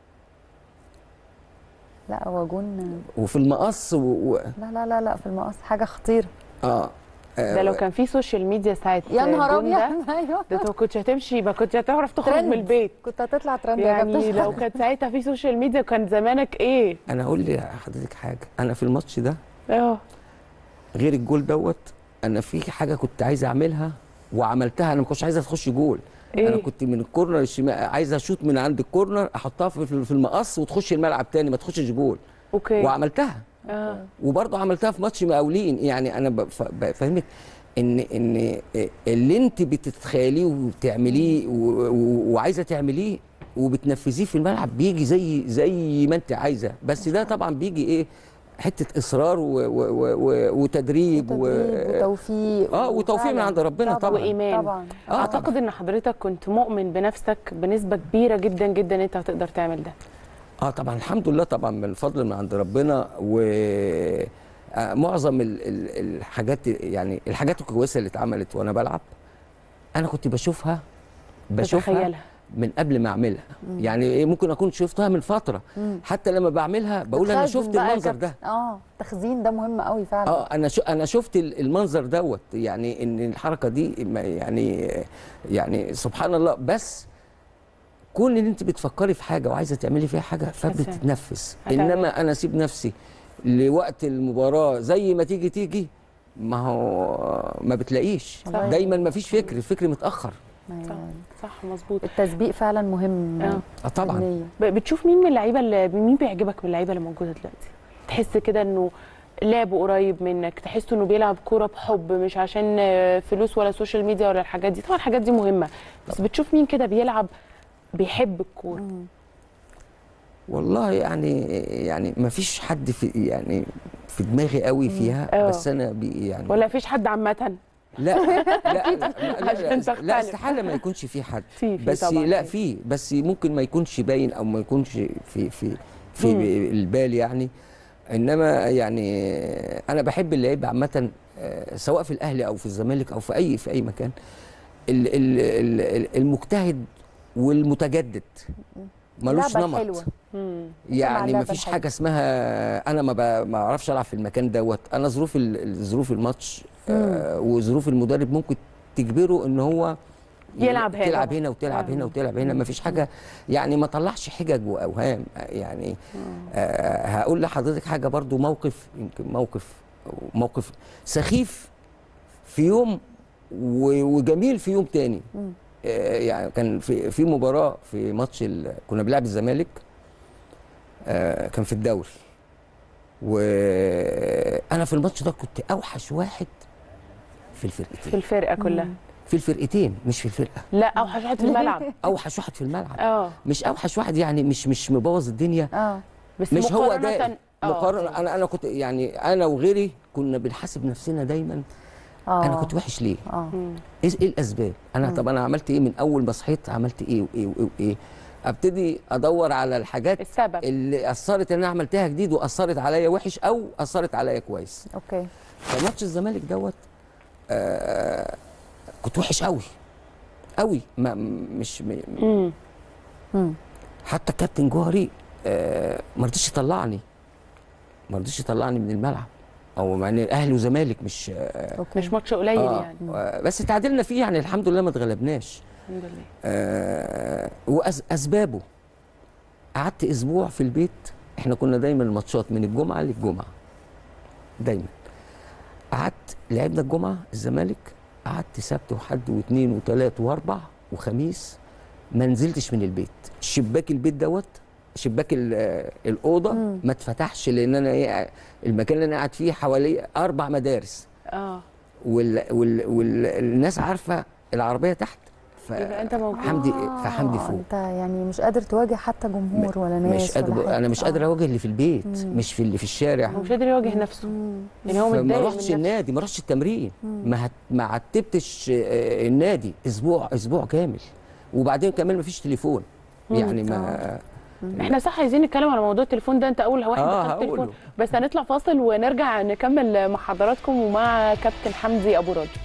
لا هو جون وفي المقص و... و... لا لا لا لا في المقص حاجه خطيره اه ده لو كان في سوشيال ميديا ساعه يا نهار الجون ده، ابيض ايوه ده انت ما كنتش هتمشي ما كنتش هتعرف تخرج ترند. من البيت كنت هتطلع ترند يا يعني كابتن لو كانت ساعتها في سوشيال ميديا كان زمانك ايه انا اقول لحضرتك حاجه انا في الماتش ده اه غير الجول دوت انا في حاجه كنت عايز اعملها وعملتها انا ما كنتش عايز اخش جول إيه؟ انا كنت من الكورنر الشمال عايز اشوط من عند الكورنر احطها في في المقص وتخش الملعب تاني ما تخشش جول اوكي وعملتها اه وبرضه عملتها في ماتش مقاولين يعني انا بف- بفهمك ان ان اللي انت بتتخيليه وبتعمليه و- و- وعايزه تعمليه وبتنفذيه في الملعب بيجي زي زي ما انت عايزه بس ده طبعا بيجي ايه حته اصرار و و و و وتدريب و تدريب وتوفيق اه وتوفيق من فعلاً. عند ربنا طبعا وإيمان. طبعا آه اعتقد ان حضرتك كنت مؤمن بنفسك بنسبه كبيره جدا جدا ان انت هتقدر تعمل ده اه طبعا الحمد لله طبعا من الفضل من عند ربنا و آه، معظم ال- ال- الحاجات يعني الحاجات الكويسه اللي اتعملت وانا بلعب انا كنت بشوفها بشوفها تتخيلها. من قبل ما اعملها يعني إيه ممكن اكون شفتها من فتره حتى لما بعملها بقول انا بتخزن شفت بقى يا المنظر كابتن. ده اه التخزين ده مهم قوي فعلا اه انا شو انا شفت ال- المنظر دوت يعني ان الحركه دي ما- يعني يعني سبحان الله بس كون ان انت بتفكري في حاجه وعايزه تعملي فيها حاجه فبتتنفس هتعمل. انما انا اسيب نفسي لوقت المباراه زي ما تيجي تيجي ما هو ما بتلاقيش صح. دايما ما فيش فكر الفكر متاخر صح صح مظبوط التسبيق فعلا مهم آه. اه طبعا فنياً. ب- بتشوف مين من اللعيبه اللي مين بيعجبك من اللعيبه اللي موجوده دلوقتي تحس كده انه لعبه قريب منك تحس انه بيلعب كوره بحب مش عشان آه، فلوس ولا سوشيال ميديا ولا الحاجات دي طبعا الحاجات دي مهمه بس بتشوف مين كده بيلعب بيحب الكوره والله يعني يعني ما فيش حد في يعني في دماغي قوي فيها آه. بس انا بي يعني ولا فيش حد عامه لا لا لا, لا, عشان لا, لا تختلف. استحاله ما يكونش في حد في- في بس طبعاً. لا في بس ممكن ما يكونش باين او ما يكونش في في في مم. البال يعني انما يعني انا بحب اللعيبه عامه آه، سواء في الاهلي او في الزمالك او في اي في اي مكان ال- ال- ال- المجتهد والمتجدد ملوش لعبة نمط حلوة. مم. يعني اللعبة ما فيش الحلوة. حاجه اسمها انا ما ب- ما اعرفش العب في المكان دوت انا ظروف ال- ظروف الماتش آه وظروف المدرب ممكن تجبره ان هو يلعب هنا. تلعب هنا وتلعب آه. هنا وتلعب هنا ما فيش حاجه يعني ما طلعش حجج واوهام يعني آه هقول لحضرتك حاجه برضو موقف يمكن موقف موقف سخيف في يوم و- وجميل في يوم تاني آه يعني كان في في مباراه في ماتش ال- كنا بنلعب الزمالك آه كان في الدوري وانا في الماتش ده كنت اوحش واحد في في الفرقتين الفرقه كلها في الفرقتين مش في الفرقه لا اوحش واحد في الملعب اوحش واحد في الملعب اه مش اوحش واحد يعني مش مش مبوظ الدنيا اه بس مش هو ده مقارنة- آه. مقارنه انا انا كنت يعني انا وغيري كنا بنحاسب نفسنا دايما اه انا كنت وحش ليه اه ايه ايه الاسباب انا طب انا عملت ايه من اول ما صحيت عملت ايه وايه وايه وايه ابتدي ادور على الحاجات السبب. اللي اثرت ان انا عملتها جديد واثرت عليا وحش او اثرت عليا كويس اوكي فماتش الزمالك دوت آه كنت وحش قوي قوي ما مش م- مم. مم. حتى الكابتن جوهري آه ما رضيش يطلعني ما رضيش يطلعني من الملعب او مع ان اهلي وزمالك مش اوكي مش ماتش قليل آه يعني آه، بس تعادلنا فيه يعني الحمد لله ما اتغلبناش الحمد لله آه واسبابه قعدت اسبوع في البيت احنا كنا دايما الماتشات من الجمعه للجمعه دايما قعدت لعبنا الجمعه الزمالك قعدت سبت وحد واثنين وثلاث واربع وخميس ما نزلتش من البيت شباك البيت دوت شباك ال- آه، الاوضه مم. ما اتفتحش لان انا إيه، المكان اللي انا قاعد فيه حوالي اربع مدارس اه وال وال والناس عارفه العربيه تحت ف يبقى انت موجود حمدي فحمدي فوق انت يعني مش قادر تواجه حتى جمهور ولا ناس مش قادر ولا حاجة. انا مش آه. قادر اواجه اللي في البيت مم. مش في اللي في الشارع هو مش قادر يواجه نفسه مم. يعني هو فما متضايق من رحتش نفسه النادي ما رحتش التمرين ما هت... ما عتبتش آه، النادي اسبوع اسبوع كامل وبعدين كمان ما فيش تليفون يعني ما احنا صح عايزين نتكلم على موضوع التليفون ده انت اول واحد آه، دخلت هقوله. تليفون بس هنطلع فاصل ونرجع نكمل مع حضراتكم ومع كابتن حمدي ابو راجل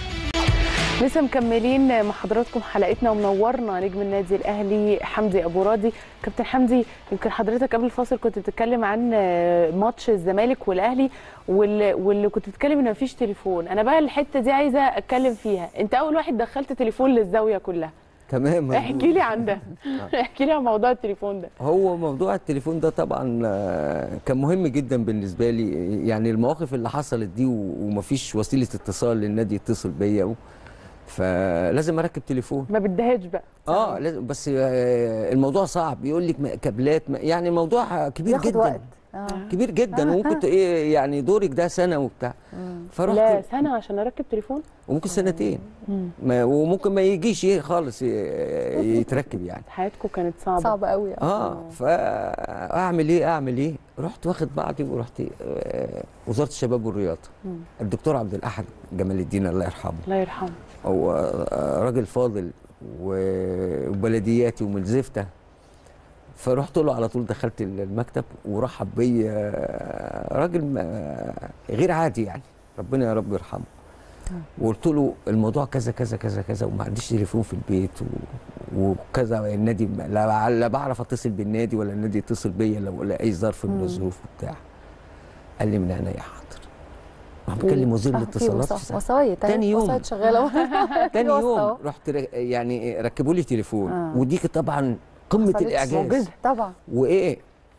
لسه مكملين مع حضراتكم حلقتنا ومنورنا نجم النادي الاهلي حمدي ابو راضي كابتن حمدي يمكن حضرتك قبل الفاصل كنت بتتكلم عن آه، ماتش الزمالك والاهلي واللي, واللي كنت بتتكلم ان مفيش تليفون انا بقى الحته دي عايزه اتكلم فيها انت اول واحد دخلت تليفون للزاويه كلها تمام احكي لي عن ده احكي لي عن موضوع التليفون ده هو موضوع التليفون ده طبعا آه، كان مهم جدا بالنسبه لي يعني المواقف اللي حصلت دي و- ومفيش وسيله اتصال للنادي يتصل بيا و- فلازم اركب تليفون ما بدهاش بقى اه لازم بس آه، الموضوع صعب يقول لك ما- كابلات ما- يعني الموضوع كبير ياخد جدا وقت اه كبير جدا وممكن ت- ايه يعني دورك ده سنه وبتاع لا فرحت سنه عشان اركب تليفون وممكن سنتين ما وممكن ما يجيش ايه خالص ي- يتركب يعني حياتكم كانت صعبه صعب قوي اه فاعمل ايه اعمل ايه رحت واخد بعضي ورحت آه، وزاره الشباب والرياضه الدكتور عبد الاحد جمال الدين الله يرحمه الله يرحمه هو آه، راجل فاضل و- وبلدياتي ومن زفته فرحت له على طول دخلت المكتب ورحب بيا آه، راجل ما- غير عادي يعني ربنا يا رب يرحمه وقلت له الموضوع كذا كذا كذا كذا وما عنديش تليفون في البيت و... وكذا النادي لا, لا بعرف اتصل بالنادي ولا النادي يتصل بيا لو لا اي ظرف من الظروف وبتاع قال لي من عينيا حاضر راح بكلم وزير آه، في الاتصالات في وسا- ساعة. وسايط أهي، تاني يوم. وسايط شغاله تاني في واسطة يوم أهو. رحت ر- يعني ركبوا لي تليفون آه. ودي كانت طبعا قمه حصلتش الاعجاز معجزة. طبعا وايه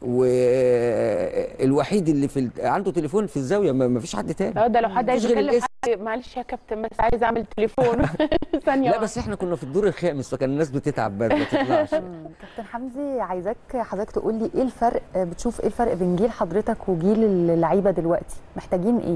والوحيد اللي في ال- عنده تليفون في الزاويه ما ما فيش حد تاني اه ده لو حد عايز مفيش غير يكلم الاسم. حد معلش يا كابتن بس عايز اعمل تليفون ثانيه لا واحدة. بس احنا كنا في الدور الخامس فكان الناس بتتعب بس ما تطلعش كابتن حمدي عايزاك حضرتك تقول لي ايه الفرق بتشوف ايه الفرق بين جيل حضرتك وجيل اللعيبه دلوقتي محتاجين ايه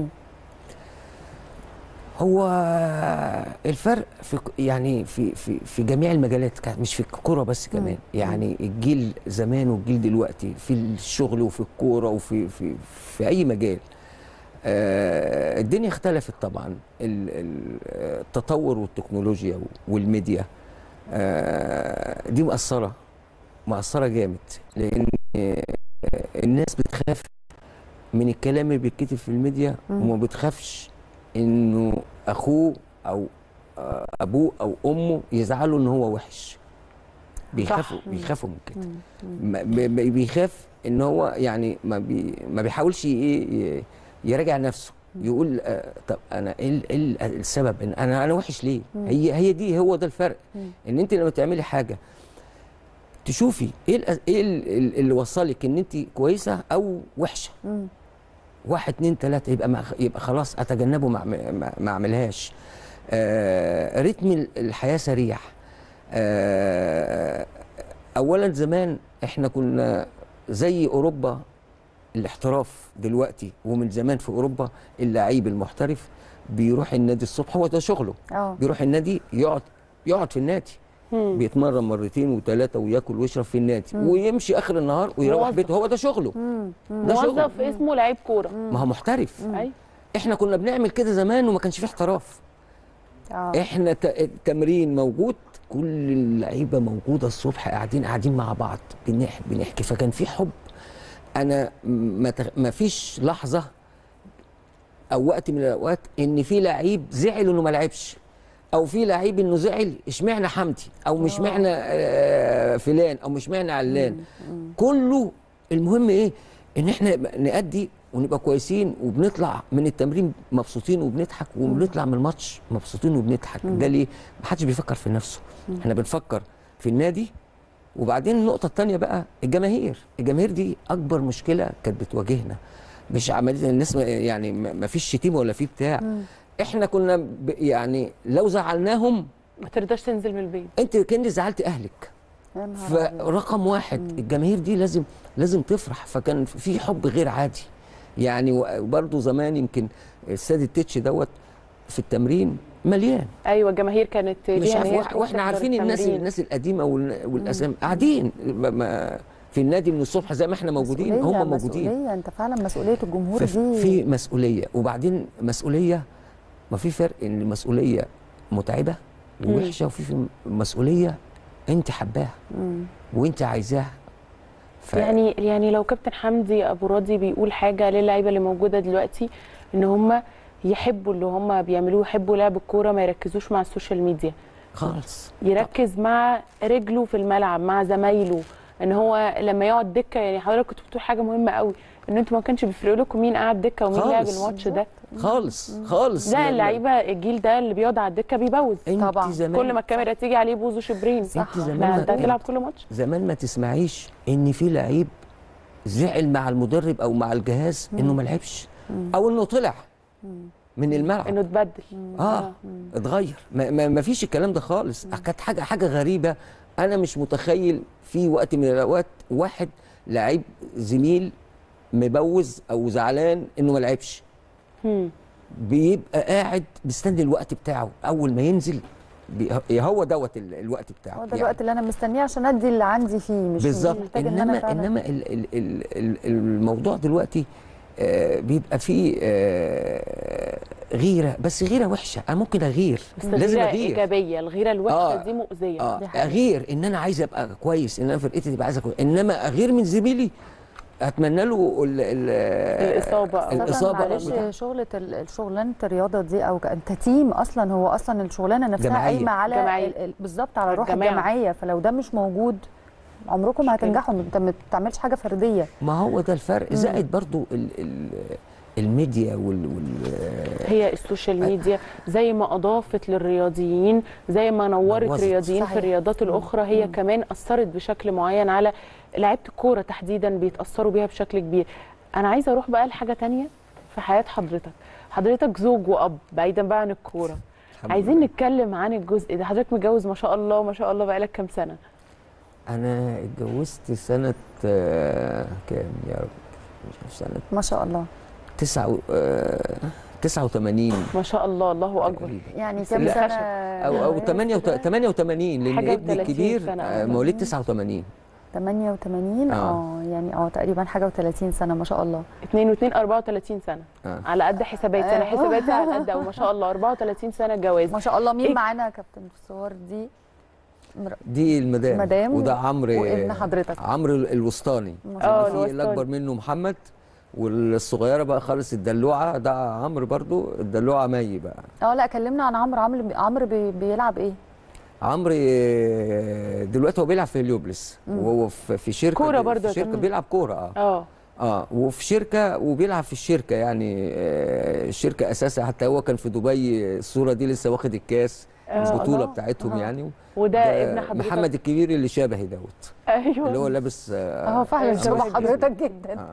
هو الفرق في ك- يعني في في في جميع المجالات كان- مش في الكوره بس كمان يعني الجيل زمان والجيل دلوقتي في الشغل وفي الكوره وفي في في اي مجال آه، الدنيا اختلفت طبعا ال- ال- التطور والتكنولوجيا والميديا آه، دي مأثرة مأثرة جامد لأن آه، الناس بتخاف من الكلام اللي بيتكتب في الميديا وما بتخافش انه اخوه او آه، ابوه او امه يزعلوا ان هو وحش بيخافوا بيخافوا من كده ما- ب- ب- بيخاف ان هو يعني ما بي ما بيحاولش ايه ي- يراجع نفسه يقول آه، طب انا ايه ال- إيه ال- السبب ان انا انا وحش ليه هي هي دي هو ده الفرق ان انت لما تعملي حاجه تشوفي ايه الأ- ايه ال- ال- اللي وصلك ان انت كويسه او وحشه مم. واحد اتنين تلاته يبقى ما يبقى خلاص اتجنبه ما أعمل- ما ما اعملهاش آه رتم ال- الحياه سريع آه اولا زمان احنا كنا زي اوروبا الاحتراف دلوقتي ومن زمان في اوروبا اللعيب المحترف بيروح النادي الصبح هو ده شغله اه بيروح النادي يقعد يقعد في النادي بيتمرن مرتين وثلاثه وياكل ويشرب في النادي ويمشي اخر النهار ويروح موظف. بيته هو ده شغله ده شغله موظف اسمه لعيب كوره ما هو محترف ايوه احنا كنا بنعمل كده زمان وما كانش فيه احتراف اه احنا ت- التمرين موجود كل اللعيبه موجوده الصبح قاعدين قاعدين مع بعض بنح بنحكي فكان في حب انا ما تغ- ما فيش لحظه او وقت من الاوقات ان في لعيب زعل انه ما لعبش او في لعيب انه زعل اشمعنى حمدي او مش معنى آه، فلان او مش معنى علان كله المهم ايه ان احنا نبقى نأدي ونبقى كويسين وبنطلع من التمرين مبسوطين وبنضحك وبنطلع من الماتش مبسوطين وبنضحك ده ليه محدش بيفكر في نفسه احنا بنفكر في النادي وبعدين النقطة التانية بقى الجماهير الجماهير دي أكبر مشكلة كانت بتواجهنا مش عملية الناس ما- يعني ما ما فيش شتيمة ولا في بتاع احنا كنا ب- يعني لو زعلناهم ما ترضاش تنزل من البيت انت كأني زعلت اهلك يا نهار أبيض. فرقم واحد الجماهير دي لازم لازم تفرح فكان في حب غير عادي يعني وبرضه زمان يمكن استاد التتش دوت في التمرين مليان ايوه الجماهير كانت مش ليها عارف إن هي واحنا تروح تحضر عارفين الناس التمرين. الناس القديمه وال- والاسامي قاعدين ما- ما- في النادي من الصبح زي ما احنا موجودين مسؤولية- هم موجودين مسؤوليه انت فعلا مسؤوليه الجمهور فف- دي في مسؤوليه وبعدين مسؤوليه ما في فرق ان المسؤوليه متعبه ووحشه وفي في مسؤوليه انت حباها مم. وانت عايزاها ف... يعني يعني لو كابتن حمدي ابو راضي بيقول حاجه للعيبه اللي موجوده دلوقتي ان هم يحبوا اللي هم بيعملوه يحبوا لعب الكوره ما يركزوش مع السوشيال ميديا خالص يركز مع رجله في الملعب مع زمايله ان هو لما يقعد دكه يعني حضرتك كنت بتقول حاجه مهمه قوي ان انتوا ما كانش بيفرق لكم مين قاعد دكه ومين لعب خالص. الماتش ده خالص خالص ده ما- ما- اللعيبه الجيل ده اللي بيقعد على الدكه بيبوظ انت طبعاً. زمان كل ما الكاميرا تيجي عليه بوزه شبرين انت زمان لا ما- انت هتلعب كل ماتش زمان ما تسمعيش ان في لعيب زعل مع المدرب او مع الجهاز انه ما لعبش او انه طلع من الملعب انه اتبدل اه اتغير ما, ما, ما فيش الكلام ده خالص كانت حاجه حاجه غريبه انا مش متخيل في وقت من الاوقات واحد لعيب زميل مبوز او زعلان انه ما لعبش مم. بيبقى قاعد مستني الوقت بتاعه اول ما ينزل بي- هو دوت ال- الوقت بتاعه هو ده الوقت اللي انا مستنيه عشان ادي اللي عندي فيه مش بالظبط مش محتاج ان انا انما فعلا انما ال ال ال ال الموضوع دلوقتي آه بيبقى فيه آه غيره بس غيره وحشه انا ممكن اغير بس لازم الغيره اغير ايجابيه الغيره الوحشه آه. دي مؤذيه اه دي حقيقة. اغير ان انا عايز ابقى كويس ان انا فرقتي تبقى عايزه كويس انما اغير من زميلي اتمنى له ال ال الإصابة أو- طبعا الاصابه معلش بتاع- شغله ال- شغلانه الرياضه دي او ك- انت تيم اصلا هو اصلا الشغلانه نفسها جماعية. قايمه على جماعية. ال- ال- بالظبط على على الروح الجماعة. الجماعيه فلو ده مش موجود عمركم ما مشكلة. هتنجحوا انت ما بتعملش حاجه فرديه ما هو ده الفرق زائد برضو ال ال الميديا وال, وال هي السوشيال ميديا زي ما اضافت للرياضيين زي ما نورت بوظت. رياضيين في صحيح. الرياضات الاخرى هي كمان اثرت بشكل معين على لعيبه الكوره تحديدا بيتاثروا بيها بشكل كبير انا عايزه اروح بقى لحاجه تانية في حياه حضرتك حضرتك زوج واب بعيدا بقى عن الكوره الحمد عايزين لله. نتكلم عن الجزء ده حضرتك متجوز ما شاء الله ما شاء الله بقالك كام سنه انا اتجوزت سنه آه كام يا رب مش عارف سنه ما شاء الله تسعة و- آه 89 ما شاء الله الله اكبر تقريباً. يعني كام لا. سنه او او جواز 8 كده؟ 88 لان حاجة ابني و30 الكبير سنة. آه، مواليد 89 88 آه. اه يعني اه تقريبا حاجه و30 سنه ما شاء الله 2 و2 34 سنه آه. على قد حساباتي انا أيوة. حساباتي على قد أوي، ما شاء الله 34 سنه جواز ما شاء الله مين إيه؟ معانا يا كابتن في الصور دي مر- دي المدام مدام وده عمرو وابن حضرتك. عمرو الوسطاني ما شاء الله. في الوسطاني. الاكبر منه محمد والصغيره بقى خالص الدلوعه ده عمرو برضو الدلوعه مي بقى اه لا كلمنا عن عمرو عمرو عمرو بي بيلعب ايه عمرو آه، دلوقتي هو بيلعب في هليوبلس وهو في في شركه كورة في برضو يا شركه كابتن. بيلعب كوره اه اه اه وفي شركه وبيلعب في الشركه يعني آه، الشركه اساسا حتى هو كان في دبي الصوره دي لسه واخد الكاس آه، البطوله الله. بتاعتهم آه. يعني وده ده ابن حضرتك محمد الكبير اللي شبهي دوت ايوه اللي هو لابس اه فعلا أيوة. شبه شبه حضرتك جدا آه.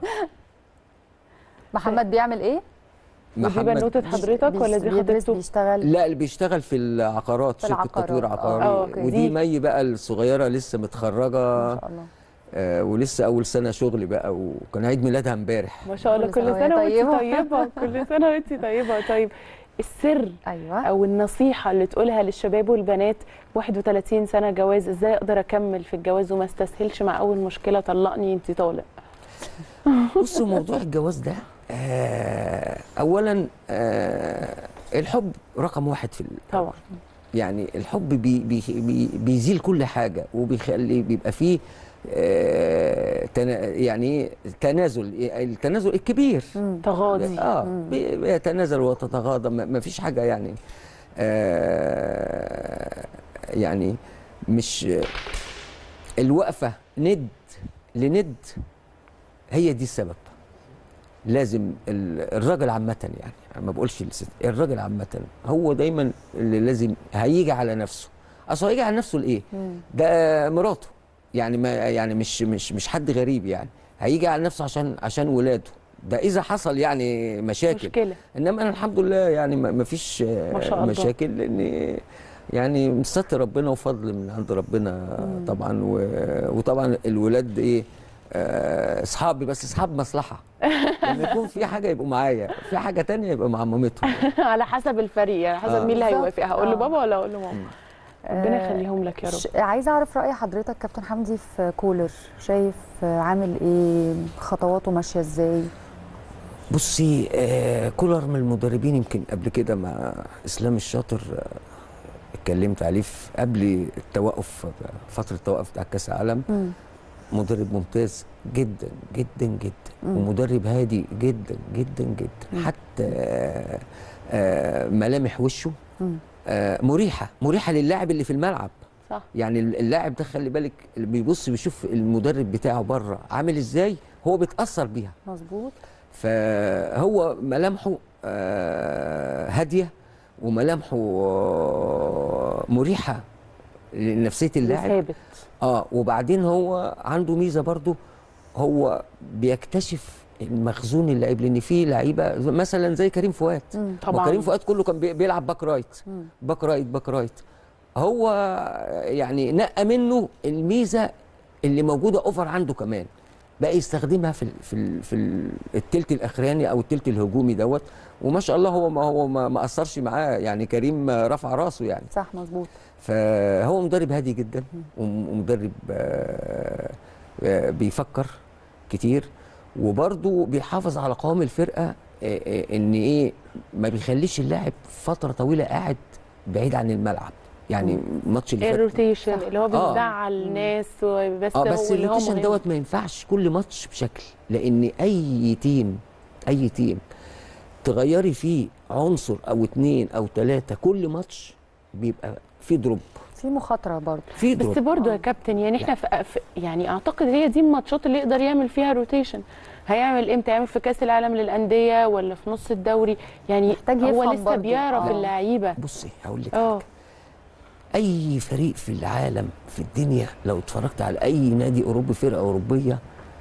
محمد بيعمل ايه ودي بنوتة حضرتك ولا دي بيدرس خطيبته؟ بيشتغل لا اللي بيشتغل في العقارات في شركه العقارات. تطوير آه. عقاري آه، أوكي. ودي دي- مي بقى الصغيره لسه متخرجه ما شاء الله آه ولسه اول سنه شغل بقى وكان عيد ميلادها امبارح ما شاء الله كل كل سنة سنه وهي وانت طيبة. طيبه كل سنه وانت طيبه طيب السر ايوه او النصيحه اللي تقولها للشباب والبنات 31 سنه جواز ازاي اقدر اكمل في الجواز وما استسهلش مع اول مشكله طلقني انت طالق بصوا موضوع الجواز ده آه اولا آه الحب رقم واحد في ال- طبعا يعني الحب بي بي بي بيزيل كل حاجه وبيخلي بيبقى فيه آه تنا يعني إيه؟ تنازل التنازل الكبير تغاضي اه بي- بيتنازل وتتغاضى ما ما فيش حاجه يعني آه يعني مش الوقفه ند لند هي دي السبب لازم ال- الراجل عامه يعني ما بقولش الست الراجل عامه هو دايما اللي لازم هيجي على نفسه اصل هيجي على نفسه لايه ده مراته يعني ما يعني مش مش مش حد غريب يعني هيجي على نفسه عشان عشان ولاده ده اذا حصل يعني مشاكل مشكله انما انا الحمد لله يعني ما ما فيش آه، ما شاء الله. مشاكل لان يعني من ستر ربنا وفضل من عند ربنا طبعا و- وطبعا الولاد ايه آه، اصحابي بس اصحاب مصلحه لما يكون في حاجه يبقوا معايا في حاجه تانية يبقى مع مامتهم على حسب الفريق يعني حسب آه. مين اللي بالظبط. هيوافق هقول آه. لبابا ولا اقول لماما ربنا آه، يخليهم لك يا رب ش- عايزه اعرف راي حضرتك كابتن حمدي في كولر شايف آه، عامل ايه خطواته ماشيه ازاي بصي آه كولر من المدربين يمكن قبل كده مع اسلام الشاطر آه اتكلمت عليه في قبل التوقف فتره التوقف بتاع كاس العالم مم. مدرب ممتاز جدا جدا جدا مم. ومدرب هادي جدا جدا جدا حتى آه آه ملامح وشه مم. آه مريحه مريحه للاعب اللي في الملعب صح يعني اللاعب ده خلي بالك اللي بيبص بيشوف المدرب بتاعه بره عامل ازاي هو بيتاثر بيها مظبوط فهو ملامحه آه، هاديه وملامحه آه، مريحه لنفسيه اللاعب ثابت اه وبعدين هو عنده ميزه برضو هو بيكتشف المخزون اللاعب لان في لعيبه زي- مثلا زي كريم فؤاد مم. طبعاً. كريم فؤاد كله كان بي- بيلعب باك رايت مم. باك رايت باك رايت هو يعني نقى منه الميزه اللي موجوده اوفر عنده كمان بقى يستخدمها في ال في ال في ال- التلت الاخراني او التلت الهجومي دوت وما شاء الله هو ما هو ما ما اثرش معاه يعني كريم رفع راسه يعني صح مظبوط فهو مدرب هادي جدا وم- ومدرب آه، آه، بيفكر كتير وبرضه بيحافظ على قوام الفرقه آه، آه، ان ايه ما بيخليش اللاعب فتره طويله قاعد بعيد عن الملعب يعني الماتش اللي فات الروتيشن اللي هو آه. بيزعل ناس وبس اه بس واللي هو الروتيشن مهم. دوت ما ينفعش كل ماتش بشكل لان اي تيم اي تيم تغيري فيه عنصر او اتنين او تلاته كل ماتش بيبقى في دروب في مخاطره برضه في بس دروب برضه يا كابتن يعني احنا في في- يعني اعتقد هي دي الماتشات اللي يقدر يعمل فيها روتيشن هيعمل امتى يعمل في كاس العالم للانديه ولا في نص الدوري يعني محتاج هو يفهم لسه برضه. بيعرف آه. اللعيبه بصي هقول لك اه اي فريق في العالم في الدنيا لو اتفرجت على اي نادي اوروبي فرقه اوروبيه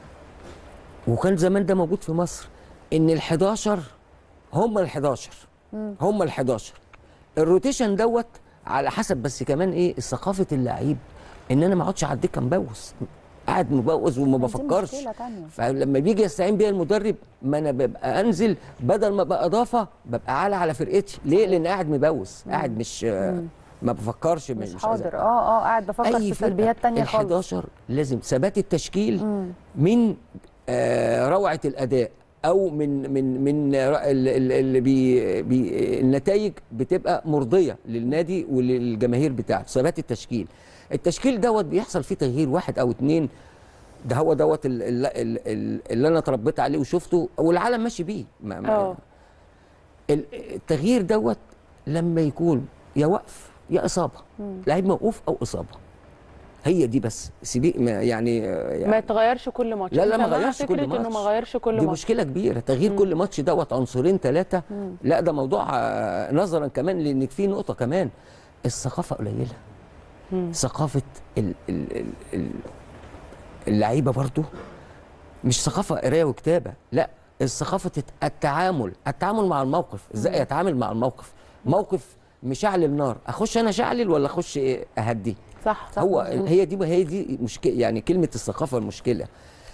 وكان زمان ده موجود في مصر ان ال11 هم ال11 هم ال11 الروتيشن دوت على حسب بس كمان ايه ثقافه اللعيب ان انا ما اقعدش على الدكه مبوس قاعد مبوس وما دي بفكرش مشكلة تانية. فلما بيجي يستعين بيا المدرب ما انا ببقى انزل بدل ما ابقى اضافه ببقى عالي على فرقتي ليه لان قاعد مبوس قاعد مش ما بفكرش مش عايز- حاضر اه اه قاعد بفكر في فرقة سلبيات تانية ال خالص 11 لازم ثبات التشكيل من آه روعه الاداء او من من من را- ال- ال- اللي بي بي النتائج بتبقى مرضيه للنادي وللجماهير بتاعته ثبات التشكيل التشكيل دوت بيحصل فيه تغيير واحد او اتنين ده هو دوت ال- ال- ال- ال- اللي انا اتربيت عليه وشفته والعالم ماشي بيه ما ما اه ال- التغيير دوت لما يكون يا وقف يا اصابه لعيب موقوف او اصابه هي دي بس سيبي ما- يعني, ما يعني يتغيرش كل ماتش لا لا أنت ما مع غيرش فكره كل انه ماتش ما غيرش كل دي ماتش مشكله كبيره تغيير كل ماتش دوت عنصرين ثلاثه لا ده موضوع آه، نظرا كمان لان في نقطه كمان الثقافه قليله ثقافه ال- ال- ال- ال- اللعيبه برضو مش ثقافه قرايه وكتابه لا الثقافه التعامل التعامل مع الموقف ازاي اتعامل مع الموقف موقف مشعل النار اخش انا شعلل ولا اخش إيه اهدي صح صح هو مظبوط. هي دي هي دي مشكله يعني كلمه الثقافه المشكله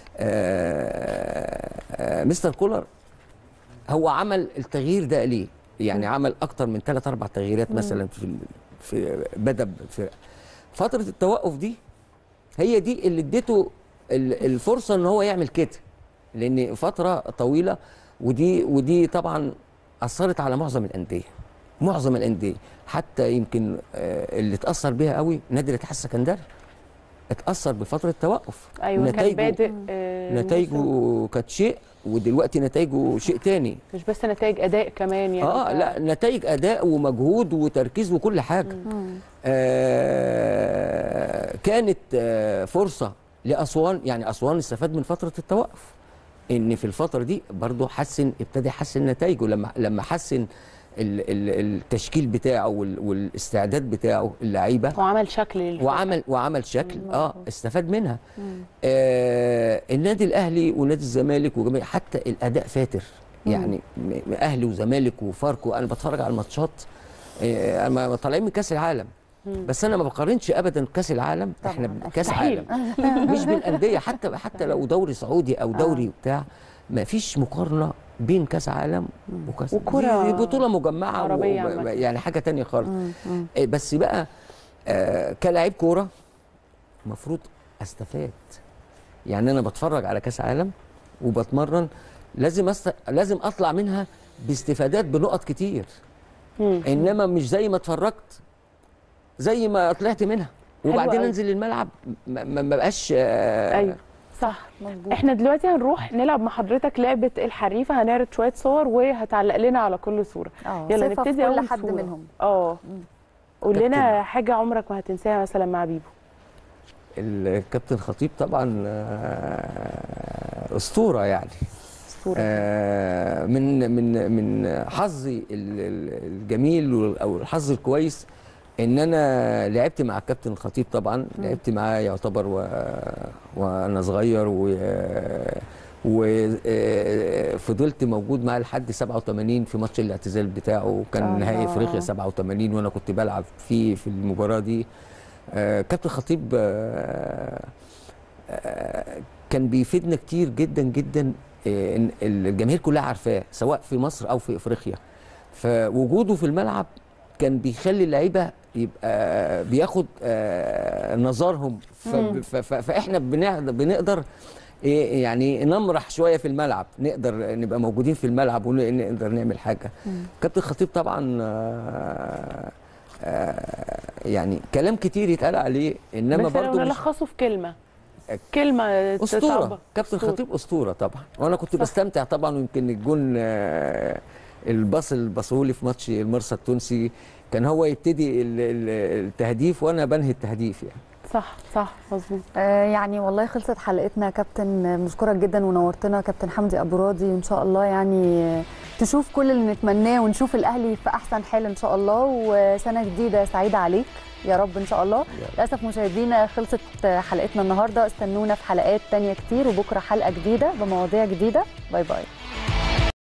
آه آه مستر كولر هو عمل التغيير ده ليه؟ يعني عمل اكتر من ثلاث اربع تغييرات مثلا في ال- في بدا الفرقه فتره التوقف دي هي دي اللي اديته ال- الفرصه ان هو يعمل كده لان فتره طويله ودي ودي طبعا اثرت على معظم الانديه معظم الانديه حتى يمكن آه، اللي اتاثر بيها قوي نادي الاتحاد السكندري اتاثر بفتره التوقف ايوه كان نتايجه- بادئ آه، الموسم. نتائجه كانت شيء ودلوقتي نتائجه شيء تاني مش بس نتائج اداء كمان يعني اه ف- لا نتائج اداء ومجهود وتركيز وكل حاجه آه كانت آه فرصه لاسوان يعني اسوان استفاد من فتره التوقف ان في الفتره دي برضه حسن ابتدى يحسن نتائجه لما لما حسن ال- ال- التشكيل بتاعه وال- والاستعداد بتاعه اللعيبه وعمل شكل للفرقة. وعمل وعمل شكل اه استفاد منها آه النادي الاهلي ونادي الزمالك وجميع حتى الاداء فاتر يعني م- اهلي وزمالك وفاركو انا بتفرج على الماتشات آه انا طالعين من كاس العالم بس انا ما بقارنش ابدا كاس العالم طبعاً، احنا كاس مستحيل. عالم مش بالانديه حتى حتى لو دوري سعودي او دوري بتاع ما فيش مقارنه بين كاس عالم وكاس وكرة دي, دي بطوله مجمعه عربية و- عامة. يعني حاجه تانية خالص آه، بس بقى آه كلاعب كوره المفروض استفاد يعني انا بتفرج على كاس عالم وبتمرن لازم أست... لازم اطلع منها باستفادات بنقط كتير مم. انما مش زي ما اتفرجت زي ما طلعت منها حلو وبعدين أوي. انزل الملعب ما ما- ما بقاش آه ايوه صح مظبوط احنا دلوقتي هنروح نلعب مع حضرتك لعبه الحريفه هنعرض شويه صور وهتعلق لنا على كل صوره اه يلا صفة في نبتدي كل اول حد صورة. منهم اه قول كابتن. لنا حاجه عمرك ما هتنساها مثلا مع بيبو الكابتن خطيب طبعا آه اسطوره يعني صوره آه، من من من حظي ال- ال- الجميل وال- او الحظ الكويس ان انا لعبت مع الكابتن الخطيب طبعا لعبت معاه يعتبر و... وانا صغير و وفضلت موجود معاه لحد 87 في ماتش الاعتزال بتاعه كان الله. نهائي افريقيا 87 وانا كنت بلعب فيه في المباراه دي آه، كابتن خطيب آه، آه، كان بيفيدنا كتير جدا جدا آه، إن الجماهير كلها عارفاه سواء في مصر او في افريقيا فوجوده في الملعب كان بيخلي اللعيبه يبقى بياخد آه، نظرهم ف- ف- ف- فاحنا بنع- بنقدر إيه يعني نمرح شويه في الملعب نقدر نبقى موجودين في الملعب ونقدر نعمل حاجه كابتن خطيب طبعا آه، آه، يعني كلام كتير يتقال عليه انما بس لو برضه مش نلخصه في كلمه كلمه اسطوره صعبة. كابتن أسطورة. خطيب اسطوره طبعا وانا كنت صح. بستمتع طبعا ويمكن الجون آه، الباص اللي بصهولي في ماتش المرسى التونسي كان هو يبتدي ال- ال- التهديف وانا بنهي التهديف يعني صح صح مظبوط آه يعني والله خلصت حلقتنا يا كابتن آه، بنشكرك جدا ونورتنا كابتن حمدي ابو راضي وان شاء الله يعني آه، تشوف كل اللي نتمناه ونشوف الاهلي في احسن حال ان شاء الله وسنه جديده سعيده عليك يا رب ان شاء الله للاسف مشاهدينا خلصت آه، حلقتنا النهارده استنونا في حلقات تانية كتير وبكره حلقه جديده بمواضيع جديده باي باي